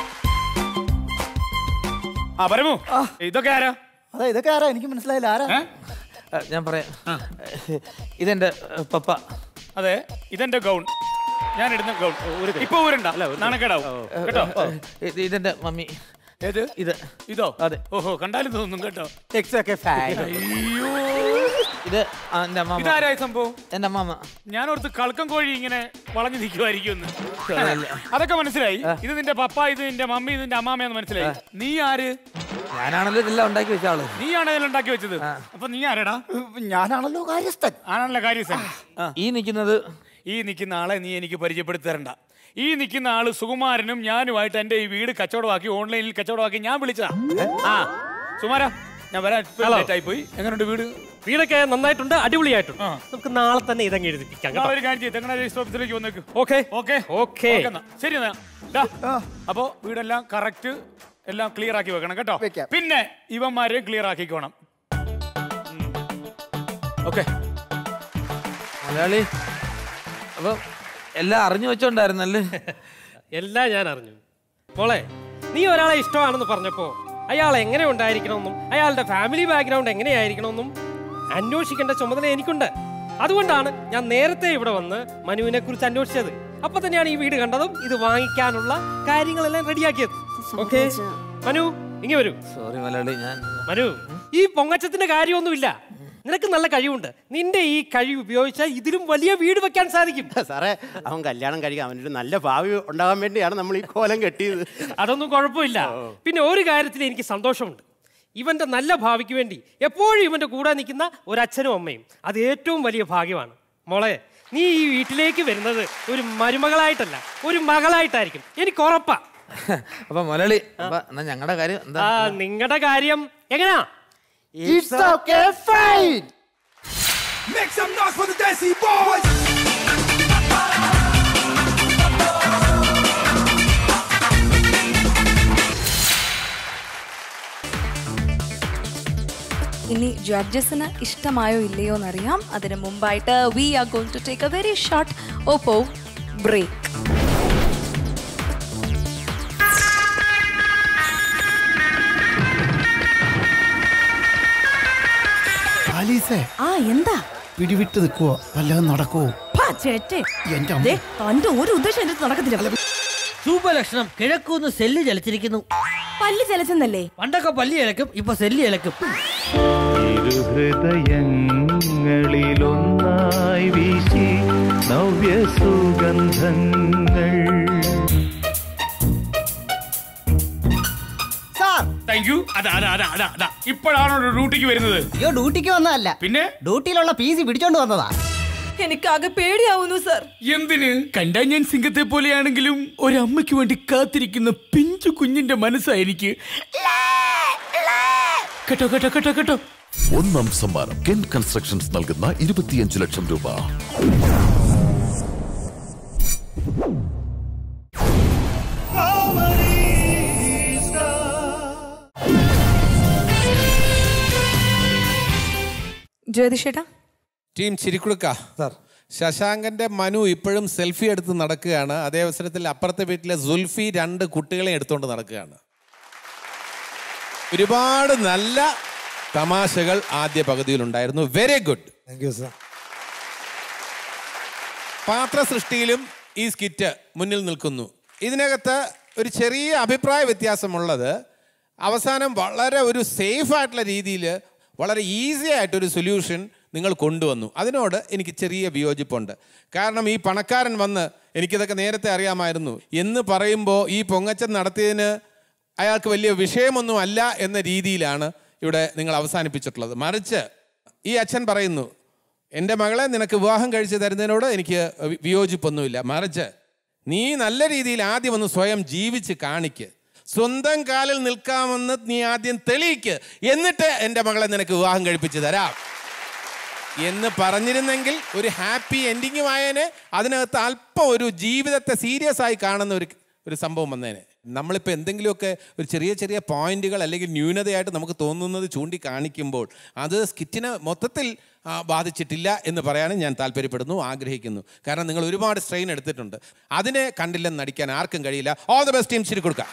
ആ പരമു ഇതൊക്കെ ആരാ അതാ ഇതൊക്കെ ആരാ എനിക്ക് മനസ്സിലായില്ല ആരാ ഏ? ആ, ഞാൻ പറയാം ഇതെന്റെ ഏ, പപ്പ അതെ ഇതെന്റെ ഗൗൺ ഞാൻ ഇടുന്ന ഗൗൺ ഇപ്പൊ ഊരണ്ട നാണക്കേടാവും കേട്ടോ ഇത് ഇതെന്റെ മമ്മി ഏത് ഇത് ഇതോ അതെ. ഓഹോ കണ്ടാലും തോന്നും കേട്ടോ ഇറ്റ്സ് ഓക്കെ ഫൈൻ അയ്യോ ഇത് ആ, എന്റെ അമ്മാമ ഇതാരായ സംഭവം എന്റെ അമ്മാമ ഞാൻ ഓർത്ത് കളക്കം കോഴി ഇങ്ങനെ വളഞ്ഞു നിൽക്കുമായിരിക്കും അതൊക്കെ മനസ്സിലായി ഇത് നിന്റെ പപ്പ ഇത് നിന്റെ മമ്മി ഇത് നിന്റെ അമ്മാമയെന്ന് മനസ്സിലായി നീ ആര് ഞാനാണല്ലോ ഇതെല്ലാം ഉണ്ടാക്കി വെച്ച ആള് നീയാണ് ഇതിൽ ഉണ്ടാക്കി വെച്ചത് അപ്പൊ നീ ആരടാ ഞാനാണല്ലോ കാര്യസ്ഥൻ ആണല്ലോ കാര്യസ്ഥൻ ആ ഈ നിൽക്കുന്നത് ഈ നിൽക്കുന്ന ആളെ നീ എനിക്ക് പരിചയപ്പെടുത്തി തരണ്ട ഈ നിൽക്കുന്ന ആള് സുകുമാരനും ഞാനുമായിട്ട് എന്റെ ഈ വീട് കച്ചവടമാക്കി ഓൺലൈനിൽ കച്ചവടമാക്കി ഞാൻ വിളിച്ചതാ ആ സുമാര ഞാൻ വരാൻ ലേറ്റ് ആയി പോയി എങ്ങനെയുണ്ട് വീട് വീടൊക്കെ നന്നായിട്ടുണ്ട് അടിപൊളിയായിട്ടുണ്ട് ആ. നമുക്ക് നാളെ തന്നെ ഇതങ്ങ് എഴുതിപ്പിക്കാം നാളെ കേട്ടോ ഒരു കാര്യം ചെയ്യും തെങ്ങണ രജിസ്റ്റർ ഓഫീസിലേക്ക് വന്നേക്ക് ഓക്കെ ഓക്കെ ഓക്കെ എന്നാ. ശരി എന്നാ ഡാ. അപ്പോ വീടെല്ലാം കറക്റ്റ് എല്ലാം ക്ലിയർ ആക്കി വെക്കണം കേട്ടോ വെക്കാം. പിന്നെ ഇവന്മാരെ ക്ലിയർ ആക്കിക്കോണം ഓക്കെ മലയാളി അപ്പൊ എല്ലാം അറിഞ്ഞു വെച്ചോണ്ടായിരുന്നല്ലേ എല്ലാം ഞാൻ അറിഞ്ഞു മോളെ നീ ഒരാളെ ഇഷ്ടമാണെന്ന് പറഞ്ഞപ്പോ അയാൾ എങ്ങനെ ഉണ്ടായിരിക്കണമെന്നും അയാളുടെ ഫാമിലി ബാക്ക്ഗ്രൗണ്ട് എങ്ങനെയായിരിക്കണമെന്നും അന്വേഷിക്കേണ്ട ചുമതല എനിക്കുണ്ട് അതുകൊണ്ടാണ് ഞാൻ നേരത്തെ ഇവിടെ വന്ന് മനുവിനെ കുറിച്ച് അന്വേഷിച്ചത് അപ്പൊ തന്നെയാണ് ഈ വീട് കണ്ടതും ഇത് വാങ്ങിക്കാനുള്ള കാര്യങ്ങളെല്ലാം റെഡിയാക്കിയത് ഓക്കെ മനു ഇങ്ങനെ വരൂ സോറി മലയാളി ഞാൻ മനു ഈ പൊങ്ങച്ചത്തിന്റെ കാര്യമൊന്നുമില്ല നിനക്ക് നല്ല കഴിവുണ്ട് നിന്റെ ഈ കഴിവ് ഉപയോഗിച്ചാൽ ഇതിലും വലിയ വീട് വെക്കാൻ സാധിക്കും സാറേ അവൻ കല്യാണം കഴിക്കാൻ അവനൊരു നല്ല ഭാവി ഉണ്ടാകാൻ വേണ്ടിയാണ് നമ്മൾ ഈ കോലം കെട്ടിയത് അതൊന്നും കുഴപ്പമില്ല പിന്നെ ഒരു കാര്യത്തിൽ എനിക്ക് സന്തോഷമുണ്ട് ഇവന്റെ നല്ല ഭാവിക്ക് വേണ്ടി എപ്പോഴും ഇവന്റെ കൂടെ നിൽക്കുന്ന ഒരു അച്ഛനും അമ്മയും അത് ഏറ്റവും വലിയ ഭാഗ്യമാണ് മോളെ നീ ഈ വീട്ടിലേക്ക് വരുന്നത് ഒരു മരുമകളായിട്ടല്ല ഒരു മകളായിട്ടായിരിക്കും എനിക്ക് ഉറപ്പാ അപ്പൊ മലയാളി അപ്പൊ എന്നാ ഞങ്ങളുടെ കാര്യം എന്താ ആ നിങ്ങളുടെ കാര്യം എങ്ങനാ it's okay fine Make some noise for the Desi Boys. ഇനി ജഡ്ജസിന് ഇഷ്ടമായോ ഇല്ലയോ എന്നറിയാം അതിന് മുമ്പായിട്ട് we are going to take a very short Oppo break ആലീസേ ആ എന്താ പിടിവിട്ട് നിൽക്കുവോ വല്ലതും നടക്കുവോ പാ, ചേട്ടേ എന്റെ ദേ, അമ്മ തന്റെ ഒരു ഉദ്ദേശം എന്റെ അടുത്ത് നടക്കത്തില്ല ശുഭലക്ഷണം കിഴക്കൂന്ന് സെല്ല് ചലിച്ചിരിക്കുന്നു പല്ല് ചലച്ചെന്നല്ലേ പണ്ടൊക്കെ പല്ലി ഇളക്കും ഇപ്പൊ സെല്ലി ഇളക്കും ഹൃദയങ്ങൾ സ്വപ്നങ്ങളിലൊന്നായി വീശി നവ്യസുഗന്ധങ്ങൾ സാർ താങ്ക് യു അതാ അതാ അതാ അതാ അതാ ഇപ്പോഴാണോ ഡ്യൂട്ടിക്ക് വരുന്നത് അയ്യോ ഡ്യൂട്ടിക്ക് വന്നതല്ല പിന്നെ ഡ്യൂട്ടിയിലുള്ള പി സി പിടിച്ചോണ്ട് വന്നതാ എനിക്കാകെ പേടിയാവുന്നു സാർ എന്തിന് കണ്ടാ ഞാൻ സിംഗത്തെ പോലെയാണെങ്കിലും ഒരമ്മയ്ക്ക് വേണ്ടി കാത്തിരിക്കുന്ന പിഞ്ചു കുഞ്ഞിന്റെ മനസ്സാ എനിക്ക് കേട്ടോ കേട്ടോ കേട്ടോ കേട്ടോ ഒന്നാം സമ്മാനം കെൻ കൺസ്ട്രക്ഷൻസ് നൽകുന്ന ഇരുപത്തിയഞ്ച് ലക്ഷം രൂപ ജ്യോതിഷേട്ടാ ടീം ചിരിക്കുടുക്ക ശശാങ്കന്റെ മനു ഇപ്പോഴും സെൽഫി എടുത്ത് നടക്കുകയാണ് അതേ അവസരത്തിൽ അപ്പുറത്തെ വീട്ടിലെ സുൽഫി രണ്ട് കുട്ടികളെ എടുത്തുകൊണ്ട് നടക്കുകയാണ് ഒരുപാട് നല്ല തമാശകൾ ആദ്യ പകുതിയിലുണ്ടായിരുന്നു very good thank you sir പാത്ര സൃഷ്ടിയിലും ഈ സ്കിറ്റ് മുന്നിൽ നിൽക്കുന്നു ഇതിനകത്ത് ഒരു ചെറിയ അഭിപ്രായ വ്യത്യാസമുള്ളത് അവസാനം വളരെ ഒരു സേഫ് ആയിട്ടുള്ള രീതിയിൽ വളരെ ഈസി ആയിട്ടൊരു സൊല്യൂഷൻ നിങ്ങൾ കൊണ്ടുവന്നു അതിനോട് എനിക്ക് ചെറിയ വിയോജിപ്പുണ്ട് കാരണം ഈ പണക്കാരൻ വന്ന് എനിക്കിതൊക്കെ നേരത്തെ അറിയാമായിരുന്നു എന്ന് പറയുമ്പോൾ ഈ പൊങ്ങച്ചൻ നടത്തിയതിന് അയാൾക്ക് വലിയ വിഷയമൊന്നും അല്ല എന്ന രീതിയിലാണ് ഇവിടെ നിങ്ങൾ അവസാനിപ്പിച്ചിട്ടുള്ളത് മറിച്ച് ഈ അച്ഛൻ പറയുന്നു എൻ്റെ മകളെ നിനക്ക് വിവാഹം കഴിച്ച് തരുന്നതിനോട് എനിക്ക് വി- വിയോജിപ്പൊന്നുമില്ല മറിച്ച് നീ നല്ല രീതിയിൽ ആദ്യം ഒന്ന് സ്വയം ജീവിച്ച് കാണിക്ക് സ്വന്തം കാലിൽ നിൽക്കാമെന്ന് നീ ആദ്യം തെളിയിക്ക് എന്നിട്ട് എൻ്റെ മകളെ നിനക്ക് വിവാഹം കഴിപ്പിച്ച് തരാം എന്ന് പറഞ്ഞിരുന്നെങ്കിൽ ഒരു ഹാപ്പി എൻഡിങ്ങുമായേനെ അതിനകത്ത് അല്പം ഒരു ജീവിതത്തെ സീരിയസ് ആയി കാണുന്ന ഒരു ഒരു സംഭവം വന്നേനെ നമ്മളിപ്പോൾ എന്തെങ്കിലുമൊക്കെ ഒരു ചെറിയ ചെറിയ പോയിന്റുകൾ അല്ലെങ്കിൽ ന്യൂനതയായിട്ട് നമുക്ക് തോന്നുന്നത് ചൂണ്ടിക്കാണിക്കുമ്പോൾ അത് സ്കിറ്റിനെ മൊത്തത്തിൽ ആ, ബാധിച്ചിട്ടില്ല എന്ന് പറയാനും ഞാൻ താല്പര്യപ്പെടുന്നു ആഗ്രഹിക്കുന്നു കാരണം നിങ്ങൾ ഒരുപാട് സ്ട്രെയിൻ എടുത്തിട്ടുണ്ട് അതിനെ കണ്ടില്ലെന്ന് നടിക്കാൻ ആർക്കും കഴിയില്ല ഓൾ ദ ബെസ്റ്റ് ടീം ശരി കൊടുക്കാം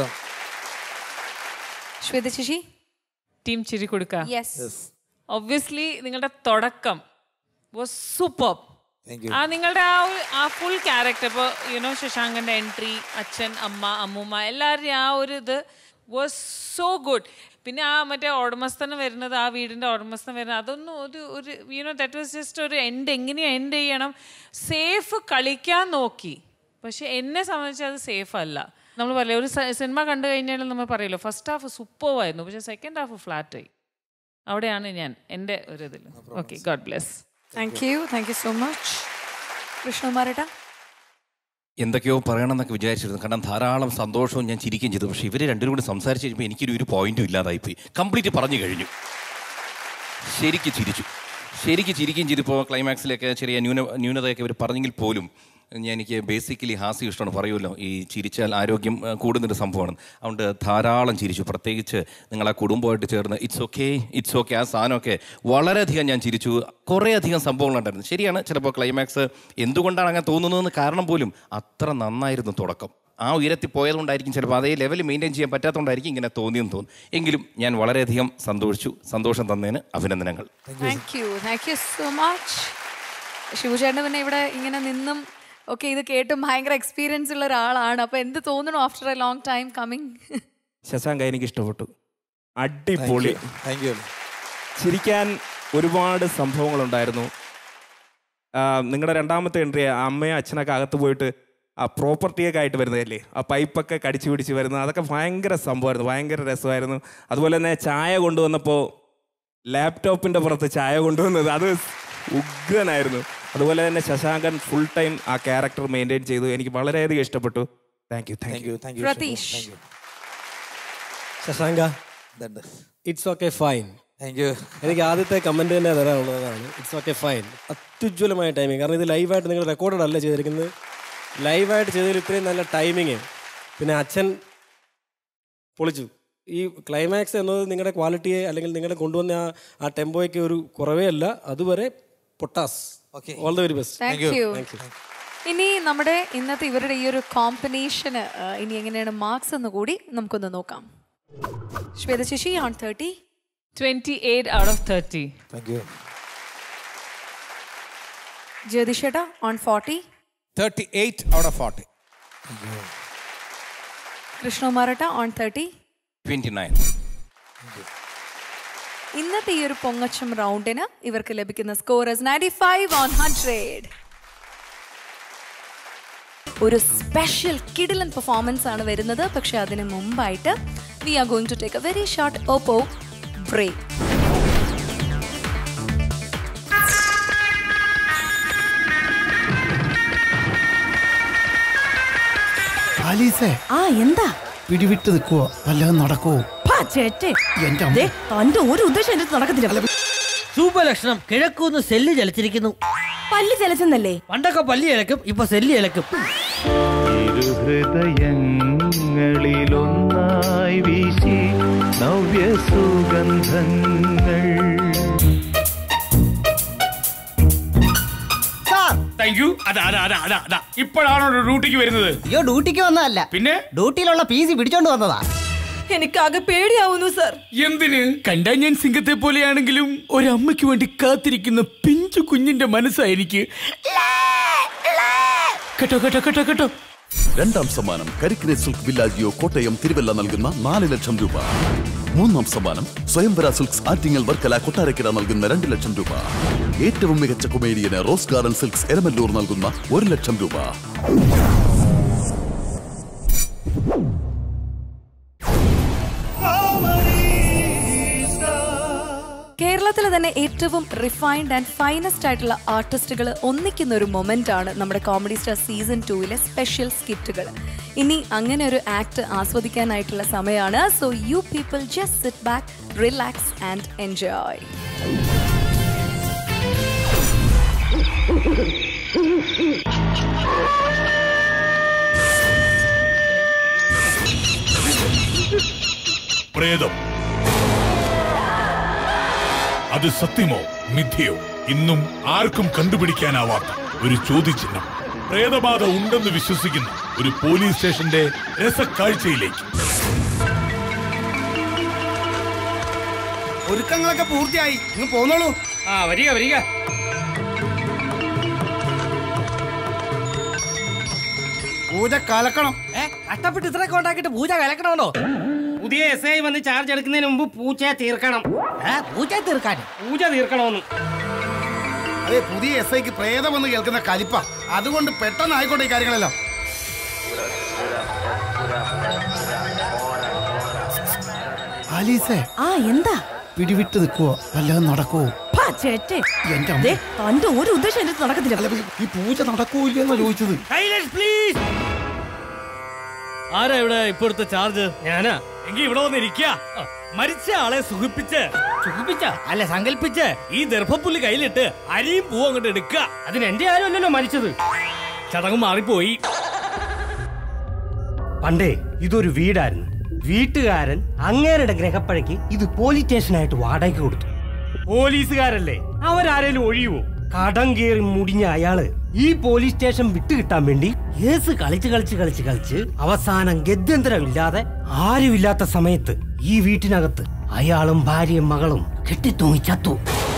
ശ്വേത ശശി ടീം ചിരി കൊടുക്ക യെസ് ഒബ്വിയസ്ലി നിങ്ങളുടെ തുടക്കം വാസ് സൂപ്പർ Thank you. ആ നിങ്ങളുടെ ആ ഒരു ആ ഫുൾ ക്യാരക്ടർ ഇപ്പോൾ യുനോ ശശാങ്കന്റെ എൻട്രി അച്ഛൻ അമ്മ അമ്മൂമ്മ എല്ലാവരുടെയും ആ ഒരു ഇത് വാസ് സോ ഗുഡ് പിന്നെ ആ മറ്റേ ഉടമസ്ഥന് വരുന്നത് ആ വീടിന്റെ ഉടമസ്ഥൻ വരുന്നത് അതൊന്നും ഒരു ഒരു യുനോ ദാറ്റ് വാസ് ജസ്റ്റ് ഒരു എൻഡ് എങ്ങനെയാ എൻഡ് ചെയ്യണം സേഫ് കളിക്കാൻ നോക്കി പക്ഷെ എന്നെ സംബന്ധിച്ച് അത് സേഫ് അല്ല നമ്മൾ പറയില്ല ഒരു സിനിമ കണ്ടു കഴിഞ്ഞാൽ നമ്മൾ പറയല്ലോ ഫസ്റ്റ് ഹാഫ് സൂപ്പർവായിരുന്നു പക്ഷെ സെക്കൻഡ് ഹാഫ് ഫ്ലാറ്റായി അവിടെയാണ് ഞാൻ എൻ്റെ ഒരു ഇതിൽ okay God bless thank you thank you so much കൃഷ്ണകുമാരേട്ടാ എന്തൊക്കെയോ പറയണമെന്നൊക്കെ വിചാരിച്ചിരുന്നു കാരണം ധാരാളം സന്തോഷവും ഞാൻ ചിരിക്കുകയും ചെയ്തു പക്ഷേ ഇവർ രണ്ടുപേരും കൂടി സംസാരിച്ച് കഴിഞ്ഞപ്പോൾ എനിക്കൊരു ഒരു പോയിന്റും ഇല്ലാതായിപ്പോയി കംപ്ലീറ്റ് പറഞ്ഞു കഴിഞ്ഞു ശരിക്ക് ചിരിച്ചു ശരിക്ക് ചിരിക്കുകയും ചെയ്തിപ്പോൾ ക്ലൈമാക്സിലൊക്കെ ചെറിയ ന്യൂന ന്യൂനതയൊക്കെ ഇവർ പറഞ്ഞെങ്കിൽ പോലും ഞാൻ എനിക്ക് ബേസിക്കലി ഹാസ്യം ഇഷ്ടമാണ് പറയുമല്ലോ ഈ ചിരിച്ചാൽ ആരോഗ്യം ആ, കൂടുന്നൊരു സംഭവമാണ് അതുകൊണ്ട് ധാരാളം ചിരിച്ചു പ്രത്യേകിച്ച് നിങ്ങൾ ആ കുടുംബമായിട്ട് ചേർന്ന് ഇറ്റ്സ് ഓക്കെ ഇറ്റ്സ് ഓക്കെ ആ സാധനമൊക്കെ വളരെയധികം ഞാൻ ചിരിച്ചു കുറേയധികം സംഭവങ്ങളുണ്ടായിരുന്നു ശരിയാണ് ചിലപ്പോൾ ക്ലൈമാക്സ് എന്തുകൊണ്ടാണ് അങ്ങനെ തോന്നുന്നതെന്ന് കാരണം പോലും അത്ര നന്നായിരുന്നു തുടക്കം ആ ഉയരത്തിൽ പോയതുകൊണ്ടായിരിക്കും ചിലപ്പോൾ അതേ ലെവൽ മെയിൻറ്റെയിൻ ചെയ്യാൻ പറ്റാത്തതുകൊണ്ടായിരിക്കും ഇങ്ങനെ തോന്നിയെന്ന് തോന്നുന്നു എങ്കിലും ഞാൻ വളരെയധികം സന്തോഷിച്ചു സന്തോഷം തന്നതിന് അഭിനന്ദനങ്ങൾ thank you thank you so much ശിവചേട്ടൻ പിന്നെ ഇവിടെ ഇങ്ങനെ നിന്നും ഓക്കെ ഇത് കേട്ടും ഭയങ്കര എക്സ്പീരിയൻസ് ഉള്ള ഒരാളാണ് അപ്പൊ എന്ത് തോന്നുന്നു after a long time coming Shashanka എനിക്ക് ഇഷ്ടപ്പെട്ടു അടിപൊളി താങ്ക് യു ചിരിക്കാൻ ഒരുപാട് സംഭവങ്ങളുണ്ടായിരുന്നു നിങ്ങളുടെ രണ്ടാമത്തെ എൻട്രി അമ്മയും അച്ഛനൊക്കെ അകത്ത് പോയിട്ട് ആ പ്രോപ്പർട്ടിയൊക്കെ ആയിട്ട് വരുന്നതല്ലേ ആ പൈപ്പൊക്കെ കടിച്ചു പിടിച്ച് വരുന്നത് അതൊക്കെ ഭയങ്കര സംഭവമായിരുന്നു ഭയങ്കര രസമായിരുന്നു അതുപോലെ തന്നെ ചായ കൊണ്ടുവന്നപ്പോൾ ലാപ്ടോപ്പിൻ്റെ പുറത്ത് ചായ കൊണ്ടുവന്നത് അത് ഉഗ്രനായിരുന്നു അതുപോലെ തന്നെ ശശാങ്കൻ ഫുൾ ടൈം ആ ക്യാരക്ടർ മെയിൻറ്റെയിൻ ചെയ്തു എനിക്ക് വളരെയധികം ഇഷ്ടപ്പെട്ടു thank you thank you thank Pratheesh Shashanka it's okay fine thank you എനിക്ക് ആദ്യത്തെ കമന്റ് തന്നെ തരാനുള്ളതാണ് ഇറ്റ്സ് ഓക്കെ ഫൈൻ അത്യുജ്വലമായ ടൈമിംഗ് കാരണം ഇത് ലൈവായിട്ട് നിങ്ങൾ റെക്കോർഡഡ് അല്ല ചെയ്തിരിക്കുന്നത് ലൈവായിട്ട് ചെയ്തതിൽ ഇത്രയും നല്ല ടൈമിങ് പിന്നെ അച്ഛൻ പൊളിച്ചു ഈ ക്ലൈമാക്സ് എന്നത് നിങ്ങളുടെ ക്വാളിറ്റിയെ അല്ലെങ്കിൽ നിങ്ങളുടെ കൊണ്ടുവന്ന ആ ആ ടെമ്പോയ്ക്ക് ഒരു കുറവേ അല്ല അതുവരെ പൊട്ടാസ് all the very best thank you ഇനി നമ്മുടെ ഇന്നത്തെ ഇവരുടെ ഈ ഒരു കോമ്പിനേഷന് ഇനി എങ്ങനെയാണ് മാർക്സ് എന്ന് കൂടി നമുക്കൊന്ന് നോക്കാം Shweta Sasi on thirty twenty eight out of thirty thank you ജ്യോതിഷേട്ട on forty thirty eight out of forty കൃഷ്ണകുമാരട്ട ഓൺ തേർട്ടി ട്വൻറ്റി നയൻ ഇന്നത്തെ ഈ ഒരു പൊങ്ങച്ചം റൗണ്ടിന് ഇവർക്ക് ലഭിക്കുന്ന scores ninety five on hundred ഒരു സ്പെഷ്യൽ കിഡിലൻ പെർഫോമൻസ് ആണ് വരുന്നത് പക്ഷെ അതിന് മുമ്പായിട്ട് we are going to take a very short Oppo break ആലീസേ ആ എന്താ പിടിവിട്ട് നിൽക്കുവോ വല്ലതും നടക്കുവോ പാ, ചേട്ടേ എന്റെ അമ്മ. ദേ, തന്റെ ഒരു ഉദ്ദേശം എന്റെ അടുത്ത് നടക്കത്തില്ല ശുഭലക്ഷണം കിഴക്കൂന്ന് സെല്ല് ചലിച്ചിരിക്കുന്നു പല്ല് ചലച്ചെന്നല്ലേ പണ്ടൊക്കെ പല്ലി ഇളക്കും ഇപ്പൊ സെല്ലി ഇളക്കും ഇരുഹൃദയങ്ങളിലൊന്നായി വീശി നവ്യസുഗന്ധങ്ങൾ താങ്ക് യു അതാ അതാ അതാ അതാ അതാ ഇപ്പോഴാണോ ഡ്യൂട്ടിക്ക് വരുന്നത് അയ്യോ ഡ്യൂട്ടിക്ക് വന്നതല്ല പിന്നെ ഡ്യൂട്ടിയിലുള്ള പി സി പിടിച്ചോണ്ട് വന്നതാ എനിക്കാകെ പേടിയാവുന്നു സർ എന്തിന് കണ്ടാ ഞാൻ സിംഗത്തെ പോലെയാണെങ്കിലും ഒരമ്മയ്ക്ക് വേണ്ടി കാത്തിരിക്കുന്ന പിഞ്ചു കുഞ്ഞിന്റെ മനസ്സാ എനിക്ക് കേട്ടോ കേട്ടോ കേട്ടോ കേട്ടോ രണ്ടാം സമ്മാനം കരിക്കിനെ സിൽക്ക് വില്ലാജിയോ കോട്ടയം തിരുവല്ല നൽകുന്ന നാല് ലക്ഷം രൂപ മൂന്നാം സമ്മാനം സ്വയംവര സിൽക്സ് ആറ്റിങ്ങൽ വർക്കല കൊട്ടാരക്കര നൽകുന്ന രണ്ട് ലക്ഷം രൂപ ഏറ്റവും മികച്ച കൊമേഡിയന് റോസ് ഗാർഡൻ സിൽക്സ് എരമല്ലൂർ നൽകുന്ന ഒരു ലക്ഷം രൂപ കേരളത്തിലെ തന്നെ ഏറ്റവും റിഫൈൻഡ് ആൻഡ് ഫൈനസ്റ്റ് ആയിട്ടുള്ള ആർട്ടിസ്റ്റുകൾ ഒന്നിക്കുന്ന ഒരു മൊമെന്റ് ആണ് നമ്മുടെ കോമഡി സ്റ്റാർ സീസൺ ടൂവിലെ സ്പെഷ്യൽ സ്കിറ്റുകൾ ഇനി അങ്ങനെ ഒരു ആക്ട് ആസ്വദിക്കാനായിട്ടുള്ള സമയമാണ് so you people just sit back relax and enjoy പ്രേതം അത് സത്യമോ മിഥ്യയോ ഇന്നും ആർക്കും കണ്ടുപിടിക്കാനാവാത്ത ഒരു ചോദ്യചിഹ്നം പ്രേതബാധ ഉണ്ടെന്ന് വിശ്വസിക്കുന്ന ഒരു പോലീസ് സ്റ്റേഷന്റെ രസക്കാഴ്ചയിലേക്ക് ഒരുക്കങ്ങളൊക്കെ പൂർത്തിയായി ഇങ്ങ് പോന്നോളൂ ആ വരിക വരിക പൂജ കലക്കണം കഷ്ടപ്പെട്ട് ഇത്രയൊക്കെ ഉണ്ടാക്കിയിട്ട് പൂജ കലക്കണമല്ലോ പുതിയ എസ് ഐ വന്ന് ചാർജ് എടുക്കുന്നതിന് മുമ്പ് പൂച്ച തീർക്കണം പൂച്ച തീർക്കാൻ പൂജ തീർക്കണമെന്ന് അതെ പുതിയ എസ് ഐക്ക് പ്രേതമെന്ന് കേൾക്കുന്ന കലിപ്പ അതുകൊണ്ട് പെട്ടെന്ന് ആയിക്കോട്ടെ ഈ കാര്യങ്ങളെല്ലാം ആലീസേ ആ എന്താ പിടിവിട്ട് നിൽക്കുവോ വല്ലതും നടക്കുവോ പാ, ചേട്ടേ എന്റെ അമ്മ. ദേ, തന്റെ ഒരു ഉദ്ദേശം എന്റെ അടുത്ത് നടക്കത്തില്ല ഈ പൂജ നടക്കൂലെന്നാ ചോദിച്ചത് പ്ലീസ് ആരാ ഇവിടെ ഇപ്പോഴത്തെ ചാർജ് ഞാനാ എങ്കി ഇവിടെ വന്ന് ഇരിക്കുക മരിച്ച ആളെ സുഖിപ്പിച്ച് സുഖിപ്പിച്ച അല്ല സങ്കല്പിച്ച് ഈ ദർഭപ്പുല്ല് കയ്യിലിട്ട് അരിയും പൂവും അങ്ങോട്ട് എടുക്കുക അതിന് എന്റെ ആരും അല്ലല്ലോ മരിച്ചത് ചടങ്ങ് മാറിപ്പോയി പണ്ടേ ഇതൊരു വീടായിരുന്നു വീട്ടുകാരൻ അങ്ങേരുടെ ഗ്രഹപ്പഴയ്ക്ക് ഇത് പോലീസ് സ്റ്റേഷനായിട്ട് വാടകയ്ക്ക് കൊടുത്തു പോലീസുകാരല്ലേ അവരാരേലും ഒഴിയുവോ കടം കയറി മുടിഞ്ഞ അയാള് ഈ പോലീസ് സ്റ്റേഷൻ വിട്ടുകിട്ടാൻ വേണ്ടി കേസ് കളിച്ച് കളിച്ച് കളിച്ച് കളിച്ച് അവസാനം ഗത്യന്തരമില്ലാതെ ആരുമില്ലാത്ത സമയത്ത് ഈ വീട്ടിനകത്ത് അയാളും ഭാര്യയും മകളും കെട്ടിത്തൂങ്ങി ചത്തു